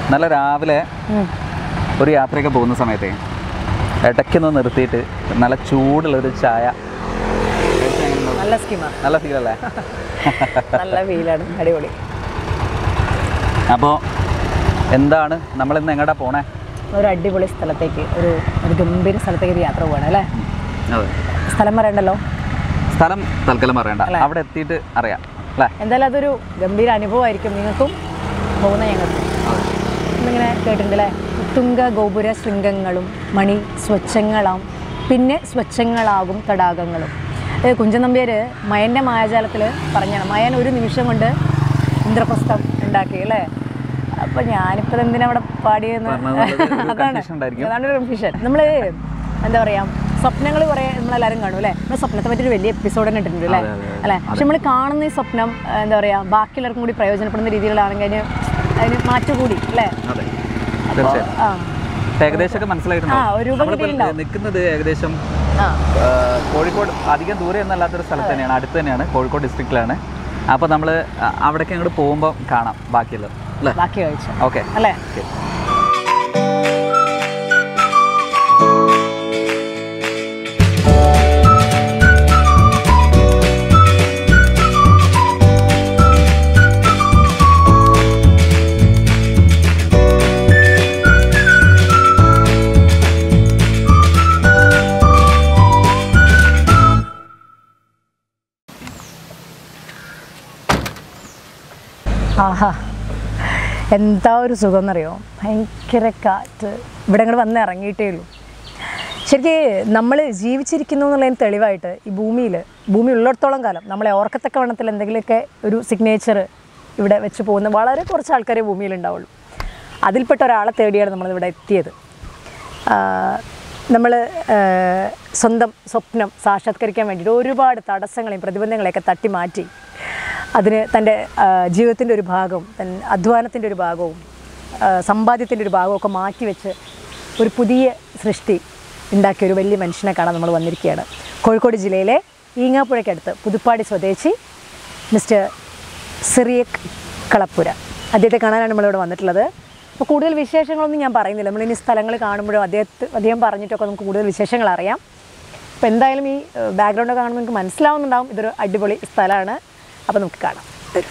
നല്ല രാവിലെ ഒരു യാത്രയൊക്കെ പോകുന്ന സമയത്തെ ഇടയ്ക്കൊന്ന് നിർത്തിയിട്ട് നല്ല ചൂടുള്ളൊരു ചായ കഴിച്ചാ എങ്ങനെയുണ്ടാവും? നല്ല സ്കീമാണ് നല്ല ഫീലല്ലേ നല്ല ഫീലാണ് അടിപൊളി അപ്പോൾ എന്താണ് നമ്മളിന്ന് എങ്ങോട്ടാ പോണേ ഒരു അടിപൊളി സ്ഥലത്തേക്ക് ഒരു ഒരു ഗംഭീര സ്ഥലത്തേക്ക് ഒരു യാത്ര പോവാണ് അല്ലേ അതെ സ്ഥലം പറയണ്ടല്ലോ സ്ഥലം തൽക്കാലം പറയണ്ട അല്ലേ? അവിടെ എത്തിയിട്ട് അറിയാം അല്ലേ എന്തായാലും അതൊരു ഗംഭീര അനുഭവമായിരിക്കും നിങ്ങൾക്കും പോകുന്ന ഞങ്ങൾക്കും ഇന്നിങ്ങനെ കേട്ടിട്ടുണ്ട് അല്ലേ തുങ്ക ഗോപുര ശൃംഗങ്ങളും മണി സ്വച്ഛങ്ങളാം പിന്നെ സ്വച്ഛങ്ങളാകും തടാകങ്ങളും ഏ, കുഞ്ചൻ നമ്പ്യാർ മയൻ്റെ മായാജാലത്തിൽ പറഞ്ഞാണ് മയൻ ഒരു നിമിഷം കൊണ്ട് ഇന്ദ്രപ്രസ്ഥം ഉണ്ടാക്കി അല്ലേ അപ്പം ഞാനിപ്പോൾ എന്തിനാ അവിടെ പാടിയെന്ന് പറഞ്ഞത് ഒരു അതാണ് confusion ഉണ്ടായിരിക്കും. അതാണ് ഒരു കൺഫ്യൂഷൻ നമ്മൾ എന്താ പറയാ സ്വപ്നങ്ങൾ കുറേ നമ്മളെല്ലാവരും കാണും അല്ലേ നമ്മൾ സ്വപ്നത്തെ പറ്റി ഒരു വലിയ എപ്പിസോഡ് തന്നെ ഇട്ടിട്ടുണ്ട് അല്ലേ അതെ, അതെ, അതെ. അല്ലേ പക്ഷെ നമ്മൾ കാണുന്ന ഈ സ്വപ്നം ആ, എന്താ പറയാ ബാക്കിയുള്ളവർക്കും കൂടി പ്രയോജനപ്പെടുന്ന രീതിയിലാണെങ്കിൽ അതിന് അതിന് മാറ്റുകൂടി അല്ലേ അതെ തീർച്ചയായും ആ ഏകദേശമൊക്കെ മനസ്സിലായിട്ടുണ്ടോ ആ, ഒരു രൂപം നമ്മളിപ്പോൾ കിട്ടിയിട്ടുണ്ടാവും. നിൽക്കുന്നത് ഏകദേശം ആ ആ, കോഴിക്കോട് അധികം ദൂരെ ഒന്നല്ലാത്തൊരു സ്ഥലത്ത് തന്നെയാണ് അടുത്ത് തന്നെയാണ് കോഴിക്കോട് ഡിസ്ട്രിക്റ്റിലാണ് അപ്പോൾ നമ്മൾ അവിടേക്ക് അങ്ങോട്ട് പോകുമ്പോൾ കാണാം ബാക്കിയുള്ളത് അല്ലേ ബാക്കി കഴിച്ചു ഓക്കെ അല്ലേ ആഹാ എന്താ ഒരു സുഖം എന്നറിയോ ഭയങ്കര കാറ്റ് ഇവിടെ അങ്ങോട്ട് വന്ന് ഇറങ്ങിയിട്ടേ ഉള്ളൂ ശരിക്ക് നമ്മൾ ജീവിച്ചിരിക്കുന്നു എന്നുള്ളതിന് തെളിവായിട്ട് ഈ ഭൂമിയിൽ ഭൂമി ഉള്ളിടത്തോളം കാലം നമ്മളെ ഓർക്കത്തക്ക വണ്ണത്തിൽ എന്തെങ്കിലുമൊക്കെ ഒരു സിഗ്നേച്ചർ ഇവിടെ വെച്ച് പോകുന്ന വളരെ കുറച്ച് ആൾക്കാരെ ഭൂമിയിൽ ഉണ്ടാവുള്ളൂ അതിൽപ്പെട്ട ഒരാളെ തേടിയാണ് നമ്മളിവിടെ എത്തിയത് നമ്മൾ സ്വന്തം സ്വപ്നം സാക്ഷാത്കരിക്കാൻ വേണ്ടിയിട്ട് ഒരുപാട് തടസ്സങ്ങളെയും പ്രതിബന്ധങ്ങളെയൊക്കെ തട്ടി മാറ്റി അതിന് തൻ്റെ ജീവിതത്തിൻ്റെ ഒരു ഭാഗവും തൻ അധ്വാനത്തിൻ്റെ ഒരു ഭാഗവും സമ്പാദ്യത്തിൻ്റെ ഒരു ഭാഗവും ഒക്കെ മാറ്റിവെച്ച് ഒരു പുതിയ സൃഷ്ടി ഉണ്ടാക്കിയ ഒരു വലിയ മനുഷ്യനെ കാണാൻ നമ്മൾ വന്നിരിക്കുകയാണ് കോഴിക്കോട് ജില്ലയിലെ ഈങ്ങാപ്പുഴയ്ക്കടുത്ത് പുതുപ്പാടി സ്വദേശി മിസ്റ്റർ സിറിയക് കളപ്പുര അദ്ദേഹത്തെ കാണാനാണ് നമ്മളിവിടെ വന്നിട്ടുള്ളത് അപ്പോൾ കൂടുതൽ വിശേഷങ്ങളൊന്നും ഞാൻ പറയുന്നില്ല നമ്മളിനി സ്ഥലങ്ങൾ കാണുമ്പോഴും അദ്ദേഹത്തെ അദ്ദേഹം പറഞ്ഞിട്ടൊക്കെ നമുക്ക് കൂടുതൽ വിശേഷങ്ങൾ അറിയാം അപ്പോൾ എന്തായാലും ഈ ബാക്ക്ഗ്രൗണ്ട് കാണുമ്പോൾ നിങ്ങൾക്ക് മനസ്സിലാവുന്നുണ്ടാവും ഇതൊരു അടിപൊളി സ്ഥലമാണ് അപ്പോൾ നമുക്ക് കാണാം വരൂ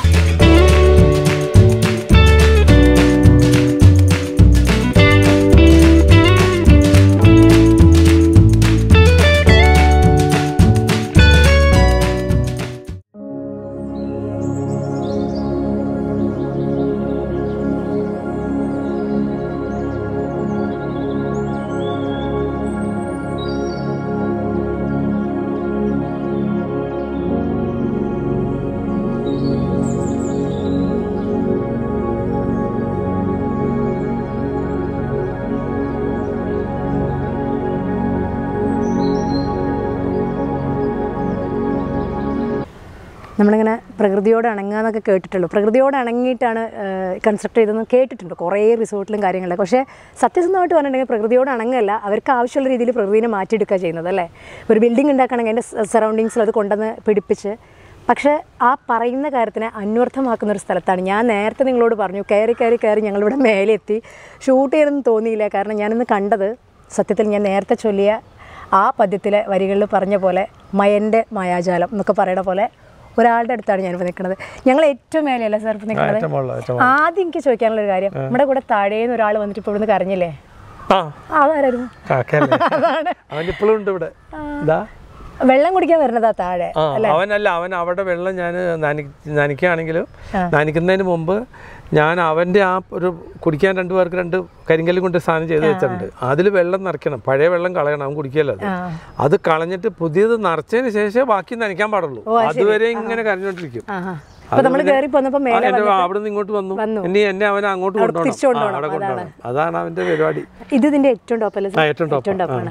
നമ്മളിങ്ങനെ പ്രകൃതിയോട് ഇണങ്ങുക എന്നൊക്കെ കേട്ടിട്ടുള്ളൂ പ്രകൃതിയോട് ഇണങ്ങിയിട്ടാണ് കൺസ്ട്രക്ട് ചെയ്തതെന്ന് കേട്ടിട്ടുണ്ട് കുറേ റിസോർട്ടിലും കാര്യങ്ങളിലൊക്കെ പക്ഷേ സത്യസന്ധമായിട്ട് പറഞ്ഞിട്ടുണ്ടെങ്കിൽ പ്രകൃതിയോട് ഇണങ്ങല്ല അവർക്ക് ആവശ്യമുള്ള രീതിയിൽ പ്രകൃതിനെ മാറ്റിയെടുക്കുക ചെയ്യുന്നത് അല്ലേ ഒരു ബിൽഡിംഗ് ഉണ്ടാക്കണമെങ്കിൽ അതിൻ്റെ സറൗണ്ടിങ്സിൽ അത് കൊണ്ടുവന്ന് പിടിപ്പിച്ച് പക്ഷേ ആ പറയുന്ന കാര്യത്തിനെ അന്വർത്ഥമാക്കുന്ന ഒരു സ്ഥലത്താണ് ഞാൻ നേരത്തെ നിങ്ങളോട് പറഞ്ഞു കയറി കയറി കയറി ഞങ്ങളിവിടെ മേലെ എത്തി ഷൂട്ട് ചെയ്യണമെന്ന് തോന്നിയില്ല കാരണം ഞാനിന്ന് കണ്ടത് സത്യത്തിൽ ഞാൻ നേരത്തെ ചൊല്ലിയ ആ പദ്യത്തിലെ വരികളിൽ പറഞ്ഞ പോലെ മയൻ്റെ മായാജാലം എന്നൊക്കെ പറയുന്ന പോലെ ഒരാളുടെ അടുത്താണ് ഞാനിപ്പോൾ നിൽക്കുന്നത് ഞങ്ങൾ ഏറ്റവും മേലെയല്ല സാർ ഇപ്പോൾ നിൽക്കുന്നത് ഏറ്റവും മുകളിൽ ഏറ്റവും ആദ്യം എനിക്ക് ചോദിക്കാനുള്ള ഒരു കാര്യം നമ്മുടെ കൂടെ താഴേന്ന് ഒരാൾ വന്നിട്ട് ഇപ്പോൾ ഇവിടുന്ന് കരഞ്ഞില്ലേ ആ അതാരായിരുന്നു കാക്കയല്ലേ അവൻ ഇപ്പോഴും ഉണ്ട് ഇവിടെ ഇതാ വെള്ളം കുടിക്കാൻ വരുന്നതാ താഴെ ആ അവനല്ല അവൻ അവിടെ വെള്ളം ഞാൻ നനയ്ക്കുകയാണെങ്കിലും നനയ്ക്കുന്നതിന് മുമ്പ് ഞാൻ അവൻ്റെ ആ ഒരു കുടിക്കാൻ രണ്ടു പേർക്ക് രണ്ട് കരിങ്കല്ലും കൊണ്ട് സാധനം ചെയ്ത് വെച്ചിട്ടുണ്ട് അതിൽ വെള്ളം നിറയ്ക്കണം പഴയ വെള്ളം കളയണം അവൻ കുടിക്കല്ലോ അത് അത് കളഞ്ഞിട്ട് പുതിയത് നിറച്ചതിന് ശേഷമേ ബാക്കി നനയ്ക്കാൻ പാടുള്ളൂ അതുവരെ ഇങ്ങനെ കരഞ്ഞോണ്ടിരിക്കും ആഹാ അപ്പൊ നമ്മൾ കയറി പോന്നപ്പോ ആ, മേലെ എന്റെ അവിടെ നിന്ന് ഇങ്ങോട്ട് വന്നു ഇനി എന്നെ അവൻ അങ്ങോട്ട് കൊണ്ടുപോകണം തിരിച്ചു ആ, അവിടെ കൊണ്ടുപോകണം അതാണ് അവന്റെ പരിപാടി ഇത് ഇതിന്റെ ഏറ്റവും ടോപ്പ് അല്ലേ ആ സാർ? ഏറ്റവും ടോപ്പ് ഏറ്റവും ടോപ്പാണ്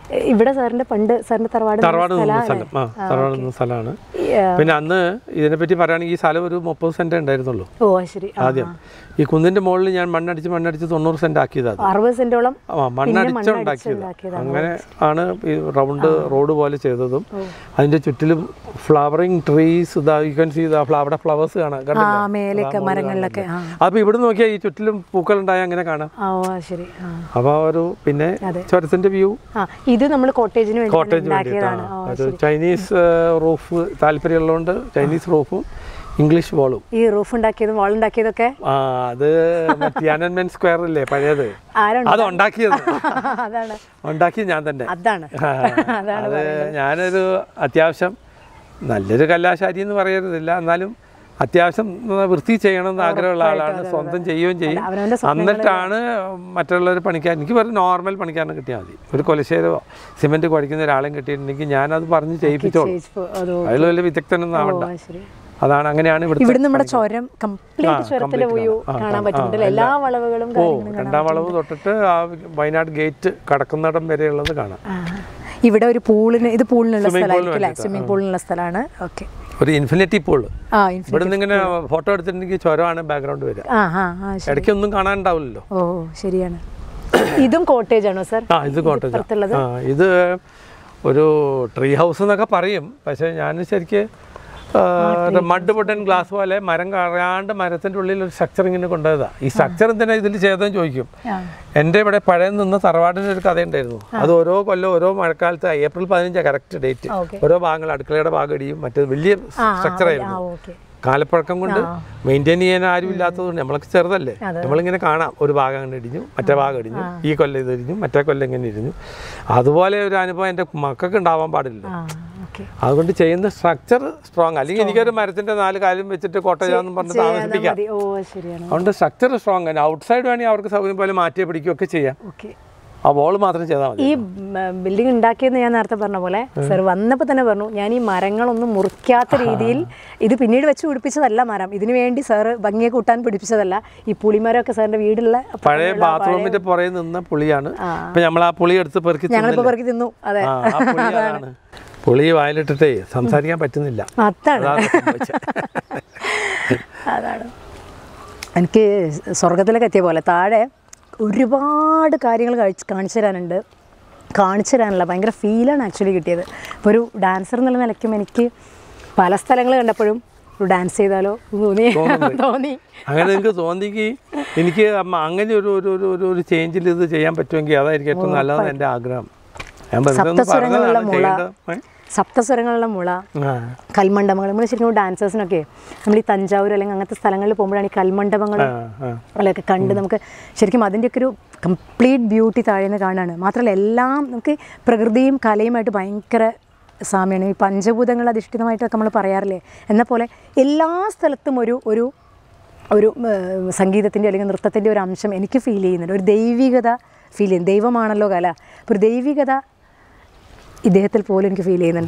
ഇവിടെ സാറിന്റെ പണ്ട് സാറിന്റെ തറവാട് നിന്ന തറവാട് നിന്ന സ്ഥലമാണ്. സ്ഥലം ആ തറവാട് നിന്ന സ്ഥലമാണ് ഈ, ആ, പിന്നെ അന്ന് ഇതിനെപ്പറ്റി പറയുകയാണെങ്കിൽ ഈ സ്ഥലം ഒരു മുപ്പത് സെന്റ് ഉണ്ടായിരുന്നുള്ളൂ ഓ ശരി ആ, ആദ്യം ഈ കുന്നിന്റെ മുകളിൽ ഞാൻ മണ്ണടിച്ച് മണ്ണടിച്ച് തൊണ്ണൂറ് സെന്റ് ആക്കിയത് അത് അറുപത് സെന്റോളം ആ മണ്ണടിച്ച് ഉണ്ടാക്കിയത് ഉണ്ടാക്കിയതാണ്. അങ്ങനെ ആണ് ഈ റൗണ്ട് റോഡ് പോലെ ചെയ്തതും അതിന്റെ ചുറ്റിലും ഫ്ലവറിങ് ട്രീസ് ഇതാ യു കൻ സീ അവിടെ ഫ്ലവേഴ്സ് കാണാം ആ കണ്ടില്ലേ മേലേക്ക് മരങ്ങളിലൊക്കെ ആ അപ്പൊ ഇവിടെ നോക്കിയാൽ ഈ ചുറ്റിലും പൂക്കൾ ഉണ്ടായ അങ്ങനെ കാണാം ആ ഓ ശരി ആ അപ്പൊ ആ ഒരു പിന്നെ അതെ. ചുരത്തിന്റെ വ്യൂ ആ ഇത് നമ്മൾ കോട്ടേജിന് വേണ്ടി കോട്ടേജ് ഉണ്ടാക്കിയതാണ് വേണ്ടിയിട്ടാണ് ഒരു ചൈനീസ് റൂഫ് താല്പര്യമുള്ളതുകൊണ്ട് ചൈനീസ് റൂഫും ഇംഗ്ലീഷ് വാളും ഈ റൂഫ് ഉണ്ടാക്കിയതും വാൾ ഉണ്ടാക്കിയതൊക്കെ ആ അത് ടിയാനൻമെൻ സ്ക്വയർ ഇല്ലേ പഴയത് ആരുണ്ട് അത് ഉണ്ടാക്കിയത് അതാണ് ഉണ്ടാക്കിയത് ഞാൻ തന്നെ അതാണ് ആ, അതാണ് അത് ഞാനൊരു അത്യാവശ്യം നല്ലൊരു കലാശാരി എന്ന് പറയരുതില്ല എന്നാലും അത്യാവശ്യം വൃത്തി ചെയ്യണം എന്ന് ആഗ്രഹമുള്ള ആളാണ് സ്വന്തം ചെയ്യുകയും ചെയ്യും അവനവന്റെ എന്നിട്ടാണ് മറ്റുള്ളവർ പണിക്കാരൻ എനിക്ക് വെറും നോർമൽ പണിക്കാരനെ കിട്ടിയാൽ മതി ഒരു കൊലശേരോ സിമെന്റ് കുഴക്കുന്ന ഒരാളെയും കിട്ടിയിട്ടുണ്ടെങ്കിൽ ഞാനത് പറഞ്ഞ് ചെയ്യിപ്പിച്ചോളൂ ചേച്ചി അതോ അതിൽ വലിയ വിദഗ്ധനൊന്നും ആവണ്ട ആ, ശരി അതാണ് അങ്ങനെയാണ് ഇവിടുത്തെ ഇവിടെ നമ്മുടെ ചുരം കംപ്ലീറ്റ് ചുരത്തിന്റെ വ്യൂ കാണാൻ പറ്റുന്നുണ്ട് അല്ലേ? എല്ലാ വളവുകളും ഓ കാര്യങ്ങളും രണ്ടാം വളവ് തൊട്ടിട്ട് ആ വയനാട് ഗേറ്റ് കടക്കുന്നിടം വരെയുള്ളത് കാണാം ആ. ഇവിടെ ഒരു പൂളിന് ഇത് പൂളിനുള്ള Swimming pool സ്ഥലമായിരിക്കും അല്ലേ സ്വിമ്മിംഗ് പൂളിനുള്ള സ്ഥലമാണ് ഓക്കെ ഒരു ഇൻഫിനിറ്റി പൂള് ആ ഇവിടെ നിന്ന് ഇങ്ങനെ ഫോട്ടോ എടുത്തിട്ടുണ്ടെങ്കിൽ ചുരമാണ് ബാക്ക്ഗ്രൗണ്ട് വരിക ആ ആ ആ ശരി ഇടയ്ക്ക് ഒന്നും കാണാനുണ്ടാവില്ലല്ലോ ഓ ശരിയാണ് ഇതും കോട്ടേജ് ആണോ സർ ആ ഇത് കോട്ടേജ് പുറത്തുള്ളത് ആ ഇത് ഒരു ട്രീ ഹൗസ് എന്നൊക്കെ പറയും പക്ഷേ ഞാൻ ശരിക്ക് മഡ് വുഡൻ ഗ്ലാസ് പോലെ മരം കറയാണ്ട് മരത്തിൻ്റെ ഉള്ളിൽ ഒരു സ്ട്രക്ചർ ഇങ്ങനെ കൊണ്ടുപോയതാ ഈ സ്ട്രക്ചർ എന്തിനാ ഇതിൽ ചെയ്തതെന്ന് ചോദിക്കും ആ. എൻ്റെ ഇവിടെ പഴയ നിന്ന് തറവാടിൻ്റെ ഒരു കഥയുണ്ടായിരുന്നു അത് ഓരോ കൊല്ലം ഓരോ മഴക്കാലത്ത് ഏപ്രിൽ പതിനഞ്ചാണ് കറക്റ്റ് ഡേറ്റ് ഓക്കെ ഓരോ ഭാഗങ്ങൾ അടുക്കളയുടെ ഭാഗം ഇടിയും മറ്റേത് വലിയ സ്ട്രക്ചർ ആ ആയിരുന്നു ഓക്കെ കാലപ്പഴക്കം കൊണ്ട് മെയിൻറ്റെയിൻ ചെയ്യാൻ ആരും ഇല്ലാത്തതുകൊണ്ട് നമ്മളൊക്കെ ചെറുതല്ലേ അതെ. നമ്മളിങ്ങനെ കാണാം ഒരു ഭാഗം അങ്ങനെ ഇടിഞ്ഞു മറ്റേ ഭാഗം ഇടിഞ്ഞു ഈ കൊല്ലം ഇത് ഇടിഞ്ഞു മറ്റേ കൊല്ലം ഇങ്ങനെ ഇടിഞ്ഞു അതുപോലെ ഒരു അനുഭവം എൻ്റെ മക്കൾക്ക് ഉണ്ടാവാൻ പാടില്ല ആ ഓക്കെ അതുകൊണ്ട് ചെയ്യുന്ന സ്ട്രക്ചർ സ്ട്രോങ് അല്ലെങ്കിൽ എനിക്കൊരു മരത്തിന്റെ നാല് കാലും വെച്ചിട്ട് കോട്ടയാന്ന് പറഞ്ഞ് താമസിപ്പിക്കാം മതി ഓ ശരിയാണ് അതുകൊണ്ട് സ്ട്രക്ചർ സ്ട്രോങ് ആണ് ഔട്ട്സൈഡ് വേണമെങ്കിൽ അവർക്ക് സൗകര്യം പോലെ മാറ്റി പിടിക്കുകയൊക്കെ ചെയ്യാം ഓക്കെ ആ വോൾ മാത്രം ചെയ്താൽ മതി ഈ ബിൽഡിംഗ് ഉണ്ടാക്കിയെന്ന് ഞാൻ നേരത്തെ പറഞ്ഞ പോലെ സർ വന്നപ്പോൾ തന്നെ പറഞ്ഞു ഞാൻ ഈ മരങ്ങളൊന്നും മുറിക്കാത്ത രീതിയിൽ ഇത് പിന്നീട് വെച്ച് പിടിപ്പിച്ചതല്ല മരം ഇതിനു വേണ്ടി സാറ് ഭംഗിയെ കൂട്ടാൻ പിടിപ്പിച്ചതല്ല ഈ പുളിമരമൊക്കെ സാറിന്റെ വീടുള്ള പഴയ ബാത്റൂമിന്റെ പുറകെ നിന്ന പുളിയാണ് ഇപ്പൊ നമ്മൾ ആ പുളി എടുത്ത് പെറുക്കി ഞങ്ങളിപ്പോൾ പെറുക്കി തിന്നു അതെ ആ, ആ പുളി അതാണ് പുളി വായിലിട്ടിട്ടേ സംസാരിക്കാൻ പറ്റുന്നില്ല അതാണ് അതാണ് സംഭവിച്ചത്. അതാണ് എനിക്ക് സ്വർഗത്തിലേക്ക് എത്തിയ പോലെ താഴെ ഒരുപാട് കാര്യങ്ങൾ കഴിച്ച് കാണിച്ചു തരാനുണ്ട് കാണിച്ചു തരാനുള്ള ഭയങ്കര ഫീലാണ് ആക്ച്വലി കിട്ടിയത് ഇപ്പോൾ ഒരു ഡാൻസർ എന്നുള്ള നിലയ്ക്കും എനിക്ക് പല സ്ഥലങ്ങൾ കണ്ടപ്പോഴും ഒരു ഡാൻസ് ചെയ്താലോ തോന്നി തോന്നി അങ്ങനെ നിങ്ങൾക്ക് തോന്നിക്ക് എനിക്ക് അമ്മ അങ്ങനെ ഒരു ഒരു ഒരു ഒരു ഒരു ചേഞ്ചിൽ ഇത് ചെയ്യാൻ പറ്റുമെങ്കിൽ അതായിരിക്കും ഏറ്റവും നല്ലതെന്ന് എൻ്റെ ആഗ്രഹം ഞാൻ വെറുതെ ഒന്ന് സപ്തസ്വരങ്ങളുള്ള പറഞ്ഞതാണ് മുള ചെയ്യേണ്ടത് ഏ? സപ്തസ്വരങ്ങളുള്ള മുള ആ. കൽമണ്ഡപങ്ങൾ നമ്മൾ ശരിക്കും ഡാൻസേഴ്സിനൊക്കെ നമ്മൾ ഈ തഞ്ചാവൂർ അല്ലെങ്കിൽ അങ്ങനത്തെ സ്ഥലങ്ങളിൽ പോകുമ്പോഴാണ് ഈ കൽമണ്ഡപങ്ങൾ ആ, ആ. അല്ലൊക്കെ കണ്ട് നമുക്ക് ശരിക്കും അതിൻ്റെയൊക്കെ ഒരു കംപ്ലീറ്റ് ബ്യൂട്ടി താഴേന്ന് കാണാണ് മാത്രമല്ല എല്ലാം നമുക്ക് പ്രകൃതിയും കലയുമായിട്ട് ഭയങ്കര സാമ്യമാണ് ഈ പഞ്ചഭൂതങ്ങൾ അധിഷ്ഠിതമായിട്ടൊക്കെ നമ്മൾ പറയാറില്ലേ എന്ന പോലെ എല്ലാ സ്ഥലത്തും ഒരു ഒരു ഒരു സംഗീതത്തിൻ്റെ അല്ലെങ്കിൽ നൃത്തത്തിൻ്റെ ഒരു അംശം എനിക്ക് ഫീൽ ചെയ്യുന്നുണ്ട് ഒരു ദൈവികത ഫീൽ ചെയ്യും ദൈവമാണല്ലോ കല അപ്പോൾ ഒരു ദൈവികത ഇദ്ദേഹത്തിൽ പോലും എനിക്ക് ഫീൽ ചെയ്യുന്നുണ്ട്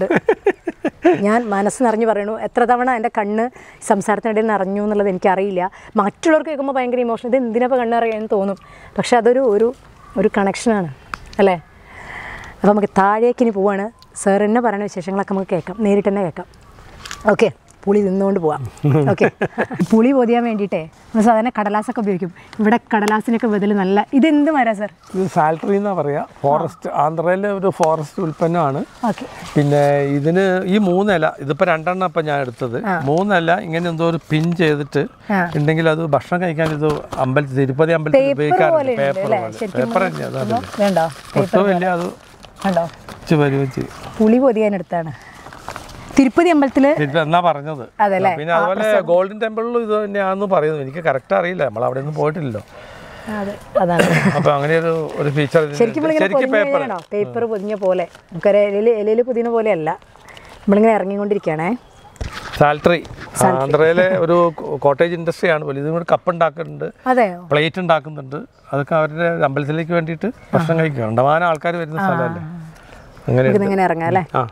ഞാൻ മനസ്സ് നിറഞ്ഞു പറയണു എത്ര തവണ എൻ്റെ കണ്ണ് സംസാരത്തിനിടയിൽ നിറഞ്ഞു എന്നുള്ളത് എനിക്കറിയില്ല മറ്റുള്ളവർക്ക് കേൾക്കുമ്പോൾ ഭയങ്കര ഇമോഷൻ ഇത് എന്തിനപ്പോൾ കണ്ണ് അറിയാമെന്ന് തോന്നും പക്ഷെ അതൊരു ഒരു ഒരു കണക്ഷനാണ് അല്ലേ അപ്പോൾ നമുക്ക് താഴേക്ക് ഇനി പോവാണ് സാർ എന്നെ പറയുന്ന വിശേഷങ്ങളൊക്കെ നമുക്ക് കേൾക്കാം നേരിട്ട് തന്നെ കേൾക്കാം ഓക്കെ പുളി നിന്നുകൊണ്ട് പോവാം ഓക്കെ പുളി പൊതിയാൻ വേണ്ടിയിട്ടേ നമ്മൾ സാധാരണ കടലാസൊക്കെ ഉപയോഗിക്കും ഇവിടെ കടലാസിനൊക്കെ ബദൽ നല്ല ഇതെന്ത് മരാ സാർ ഇത് സാലറി എന്നാ പറയാ ഫോറസ്റ്റ് ആന്ധ്രയിലെ ഒരു ഫോറസ്റ്റ് ഉൽപ്പന്നമാണ് ഓക്കെ പിന്നെ ഇതിന് ഈ മൂന്നില ഇതിപ്പോ രണ്ടെണ്ണം ഇപ്പൊ ഞാൻ എടുത്തത് മൂന്നില ഇങ്ങനെ എന്തോ ഒരു പിൻ ചെയ്തിട്ട് ആ. ഉണ്ടെങ്കിൽ അത് ഭക്ഷണം കഴിക്കാൻ ഇത് അമ്പലത്തിൽ തിരുപ്പതി അമ്പലത്തിൽ പേപ്പർ ഉപയോഗിക്കാറുണ്ട് പോലെ ഉണ്ട് പേപ്പർ അല്ലേ പോലെ ശരിക്കും പേപ്പർ തന്നെ അതല്ല വേണ്ടോ ഒട്ടും വലിയ അത് കണ്ടോ വെച്ച് പരിവച്ച് പുളി പൊതിയാൻ എടുത്താണ് തിരുപ്പതി അമ്പലത്തിൽ തിരുപ്പതി എന്നാ പറഞ്ഞത് അതല്ലേ? പിന്നെ അതുപോലെ ഗോൾഡൻ ടെമ്പിളിലും ഇത് തന്നെയാണെന്ന് പറയുന്നു എനിക്ക് കറക്റ്റ് അറിയില്ല നമ്മൾ അവിടെ ഒന്നും പോയിട്ടില്ലല്ലോ അതെ അതാണ് അപ്പൊ അങ്ങനെ ഒരു ഒരു ഫീച്ചർ ശരിക്കും നമ്മളിങ്ങനെ ശരിക്കും പൊതിഞ്ഞ പേപ്പർ കഴിഞ്ഞാണോ പേപ്പർ പൊതിഞ്ഞ പോലെ നമുക്കൊരു ഇലയിൽ ഇലയിൽ പൊതിയുന്ന പോലെയല്ല നമ്മളിങ്ങനെ ഇറങ്ങിക്കൊണ്ടിരിക്കുകയാണേ സാലറി ആന്ധ്രയിലെ ഒരു കോട്ടേജ് ഇൻഡസ്ട്രിയാണ് പോലും ഇതും കൂടി കപ്പ് ഉണ്ടാക്കുന്നുണ്ട് അതെയോ പ്ലേറ്റ് ഉണ്ടാക്കുന്നുണ്ട് അതൊക്കെ അവരുടെ അമ്പലത്തിലേക്ക് വേണ്ടിയിട്ട് ഭക്ഷണം കഴിക്കുക ഉണ്ടാവാൻ ആൾക്കാർ വരുന്ന സ്ഥലമല്ലേ അങ്ങനെ നമുക്കിന്ന് ഇങ്ങനെ ഇറങ്ങാം അല്ലേ ആ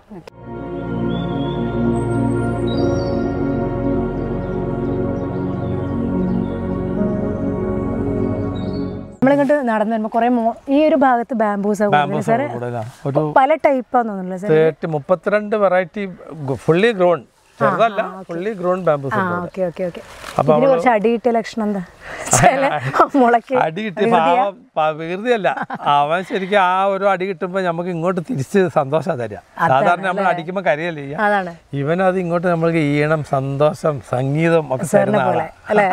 നമ്മളിങ്ങോട്ട് നടന്നു വരുമ്പോൾ കുറെ മോ- ഈ ഒരു ഭാഗത്ത് ബാംബൂസ് ബാംബൂസ് സാറ് കൂടുതലാണ് ഒരു പല ടൈപ്പാന്ന് തോന്നുന്നില്ല സാർ തേർട്ടി മുപ്പത്തിരണ്ട് വെറൈറ്റി ഫുള്ളി ഗ്രോൺ ചെറുതല്ല ഫുള്ളി ഗ്രോൺ ബാംബൂസ് ആ ഓക്കെ ഓക്കെ ഓക്കെ ഇതിന് കുറച്ച് അടിയിട്ട ലക്ഷണം എന്താ ചില മുളയ്ക്ക് അടി കിട്ടി പാവം പ- വികൃതിയല്ല അവൻ ശരിക്കും ആ ഒരു അടി കിട്ടുമ്പോൾ നമുക്ക് ഇങ്ങോട്ട് തിരിച്ച് സന്തോഷം തരിക സാധാരണ നമ്മൾ അടിക്കുമ്പോൾ കരയല്ലേ ചെയ്യുക അതാണ് ഇവൻ അത് ഇങ്ങോട്ട് നമ്മൾക്ക് ഈണം സന്തോഷം സംഗീതം ഒക്കെ തരുന്ന പോലെ ആളാ. അല്ലേ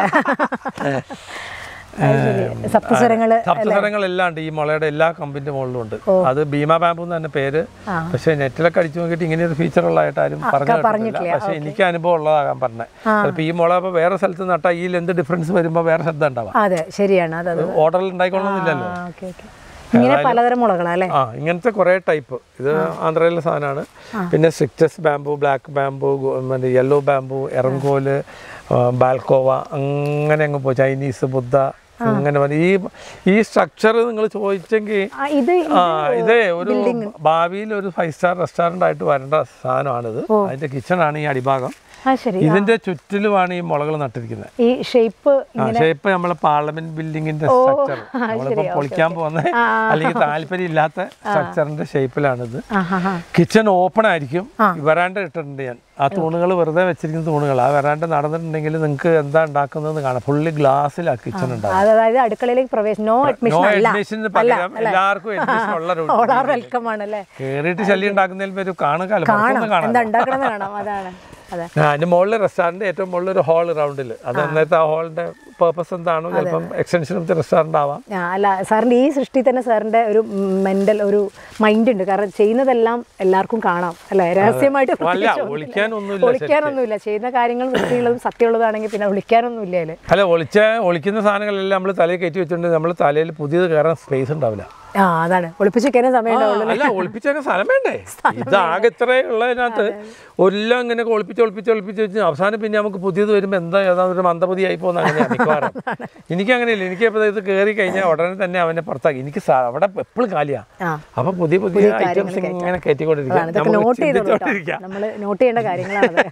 അത് ശരി. സപ്തസ്വരങ്ങള് സപ്തസ്വരങ്ങളെല്ലാം ഉണ്ട് ഈ മുളയുടെ എല്ലാ കമ്പിന്റെ മുകളിലും ഉണ്ട് അത് ഭീമ ബാമ്പു എന്ന് തന്നെ പേര് പക്ഷെ നെറ്റിലൊക്കെ അടിച്ചു നോക്കിയിട്ട് ഇങ്ങനെ ഒരു ഫീച്ചർ ഉള്ളതായിട്ട് ആരും പറഞ്ഞു കേട്ടിട്ടില്ല പക്ഷെ എനിക്ക് അനുഭവം ഉള്ളതാകാൻ പറഞ്ഞത് ചിലപ്പോൾ ഈ മുള ഇപ്പോൾ വേറെ സ്ഥലത്ത് നട്ടാൽ ഈ എന്ത് ഡിഫറൻസ് വരുമ്പോൾ വേറെ ശബ്ദം ഉണ്ടാവാം അതെ ശരിയാണ് അത് അത് ഓർഡറിൽ ഉണ്ടായിക്കൊള്ളുന്നില്ലല്ലോ ഓക്കെ ഓക്കെ ഇങ്ങനെ പലതരം മുളകളാ അല്ലേ ആ ഇങ്ങനത്തെ കുറേ ടൈപ്പ് ഇത് ആന്ധ്രയിലെ സാധനമാണ് പിന്നെ സ്ട്രിക്റ്റസ് ബാംബു ബ്ലാക്ക് ബാംബു മറ്റേ യെല്ലോ ബാംബു എറങ്കോല് ആ, ബാൽക്കോവ അങ്ങനെ അങ്ങ് പോ ചൈനീസ് ബുദ്ധ അങ്ങനെ വന്ന് ഈ ഈ സ്ട്രക്ചർ നിങ്ങൾ ചോദിച്ചെങ്കിൽ ആ, ഇത് ആ ഇതേ ഒരു ഭാവിയിൽ ഒരു ഫൈവ് സ്റ്റാർ റെസ്റ്റോറൻ്റ് ആയിട്ട് വരേണ്ട സാധനമാണിത് അതിന്റെ കിച്ചണാണ് ഈ അടിഭാഗം ആ ശരി ഇതിന്റെ ചുറ്റിലുമാണ് ഈ മുളകൾ നട്ടിരിക്കുന്നത് ഈ ഷേപ്പ് ആ ഷേപ്പ് നമ്മളെ പാർലമെന്റ് ബിൽഡിങ്ങിന്റെ സ്ട്രക്ചർ നമ്മളിപ്പോ പൊളിക്കാൻ പോകുന്ന അല്ലെങ്കിൽ താല്പര്യം ഇല്ലാത്ത സ്ട്രക്ചറിന്റെ ഷേപ്പിലാണിത് ആ ഹാ ഹാ കിച്ചൺ ഓപ്പൺ ആയിരിക്കും വരാണ്ട ഇട്ടിട്ടുണ്ട് ഞാൻ ആ തൂണുകൾ വെറുതെ വെച്ചിരിക്കുന്ന തൂണുകൾ ആ വരാണ്ട നടന്നിട്ടുണ്ടെങ്കിൽ നിങ്ങൾക്ക് എന്താ ഉണ്ടാക്കുന്നതെന്ന് കാണാം ഫുള്ളി ഗ്ലാസ്സിലാ കിച്ചൺ ഉണ്ടാവും അത് അതായത് അടുക്കളയിലേക്ക് പ്രവേശനം നോ നോ അഡ്മിഷൻ അല്ല അഡ്മിഷന് പകരം എല്ലാവർക്കും അഡ്മിഷൻ ഉള്ള ഒരു ഓൾ ആർ വെൽക്കം ആണല്ലേ കേറിയിട്ട് ശല്യം ഉണ്ടാക്കുന്നതിൽ പേര് കാണുക കാണാം കാണാം എന്താ ഉണ്ടാക്കണമെന്ന് കാണാം അതാണ് അതെ ആ, അതിന്റെ മുകളിൽ റെസ്റ്റോറന്റ് ഏറ്റവും മുകളിൽ ഒരു ഹാൾ റൗണ്ടിൽ അത് അന്നേരത്തെ ആ ഹാളിന്റെ പേർപ്പസ് എന്താണോ ചിലപ്പം എക്സ്റ്റൻഷൻ ഓഫ് ദി റെസ്റ്റോറന്റ് ആവാം ആ, അല്ല സാറിന്റെ ഈ സൃഷ്ടി തന്നെ സാറിന്റെ ഒരു മെന്റൽ ഒരു മൈൻഡ് ഉണ്ട് കാരണം ചെയ്യുന്നതെല്ലാം എല്ലാവർക്കും കാണാം അല്ലെ രഹസ്യമായിട്ട് അല്ല പ്രത്യേകിച്ച് ഒന്നുമില്ല. ഒളിക്കാനൊന്നുമില്ല ഒളിക്കാനൊന്നുമില്ല ചെയ്യുന്ന കാര്യങ്ങൾ വൃത്തിയുള്ളതും സത്യമുള്ളതാണെങ്കിൽ പിന്നെ ഒളിക്കാനൊന്നുമില്ല അതില് അല്ല ഒളിച്ച ഒളിക്കുന്ന സാധനങ്ങളെല്ലാം നമ്മൾ തലയിൽ കയറ്റി വെച്ചിട്ടുണ്ട് നമ്മൾ തലയിൽ പുതിയത് കയറാൻ സ്പേസ് ഉണ്ടാവില്ല ആ അതാണ് ഒളിപ്പിച്ച് വെക്കാനേ സമയം ഉണ്ടാവുള്ളൂ അല്ല ഒളിപ്പിച്ചൊക്കെ സ്ഥലം വേണ്ടേ ഇതാകെ ഇത്രേ ഉള്ളതിനകത്ത് എല്ലാം ഇങ്ങനെ ഒളിപ്പിച്ച് ഒളിപ്പിച്ച് ഒളിപ്പിച്ച് വെച്ച് അവസാനം പിന്നെ നമുക്ക് പുതിയത് വരുമ്പോൾ എന്താ ഏതാണ്ട് ഒരു മന്ദബുദ്ധി ആയി പോകുന്ന അങ്ങനെയാണ് മിക്കവാറും എനിക്ക് അങ്ങനെയില്ല എനിക്ക് ഇപ്പോൾ ഇത് കയറി കഴിഞ്ഞാൽ ഉടനെ തന്നെ അവനെ പുറത്താക്കി എനിക്ക് സ- അവിടെ എപ്പോഴും കാലിയാ ആ. അപ്പൊ പുതിയ പുതിയ ഐറ്റംസ് ഇങ്ങനെ കയറ്റിക്കൊണ്ടിരിക്കുക ഇതൊക്കെ നോട്ട് ചെയ്തോളൂ ചിന്തിച്ചോണ്ടിരിക്കുക നമ്മൾ നോട്ട് ചെയ്യേണ്ട കാര്യങ്ങളാണ്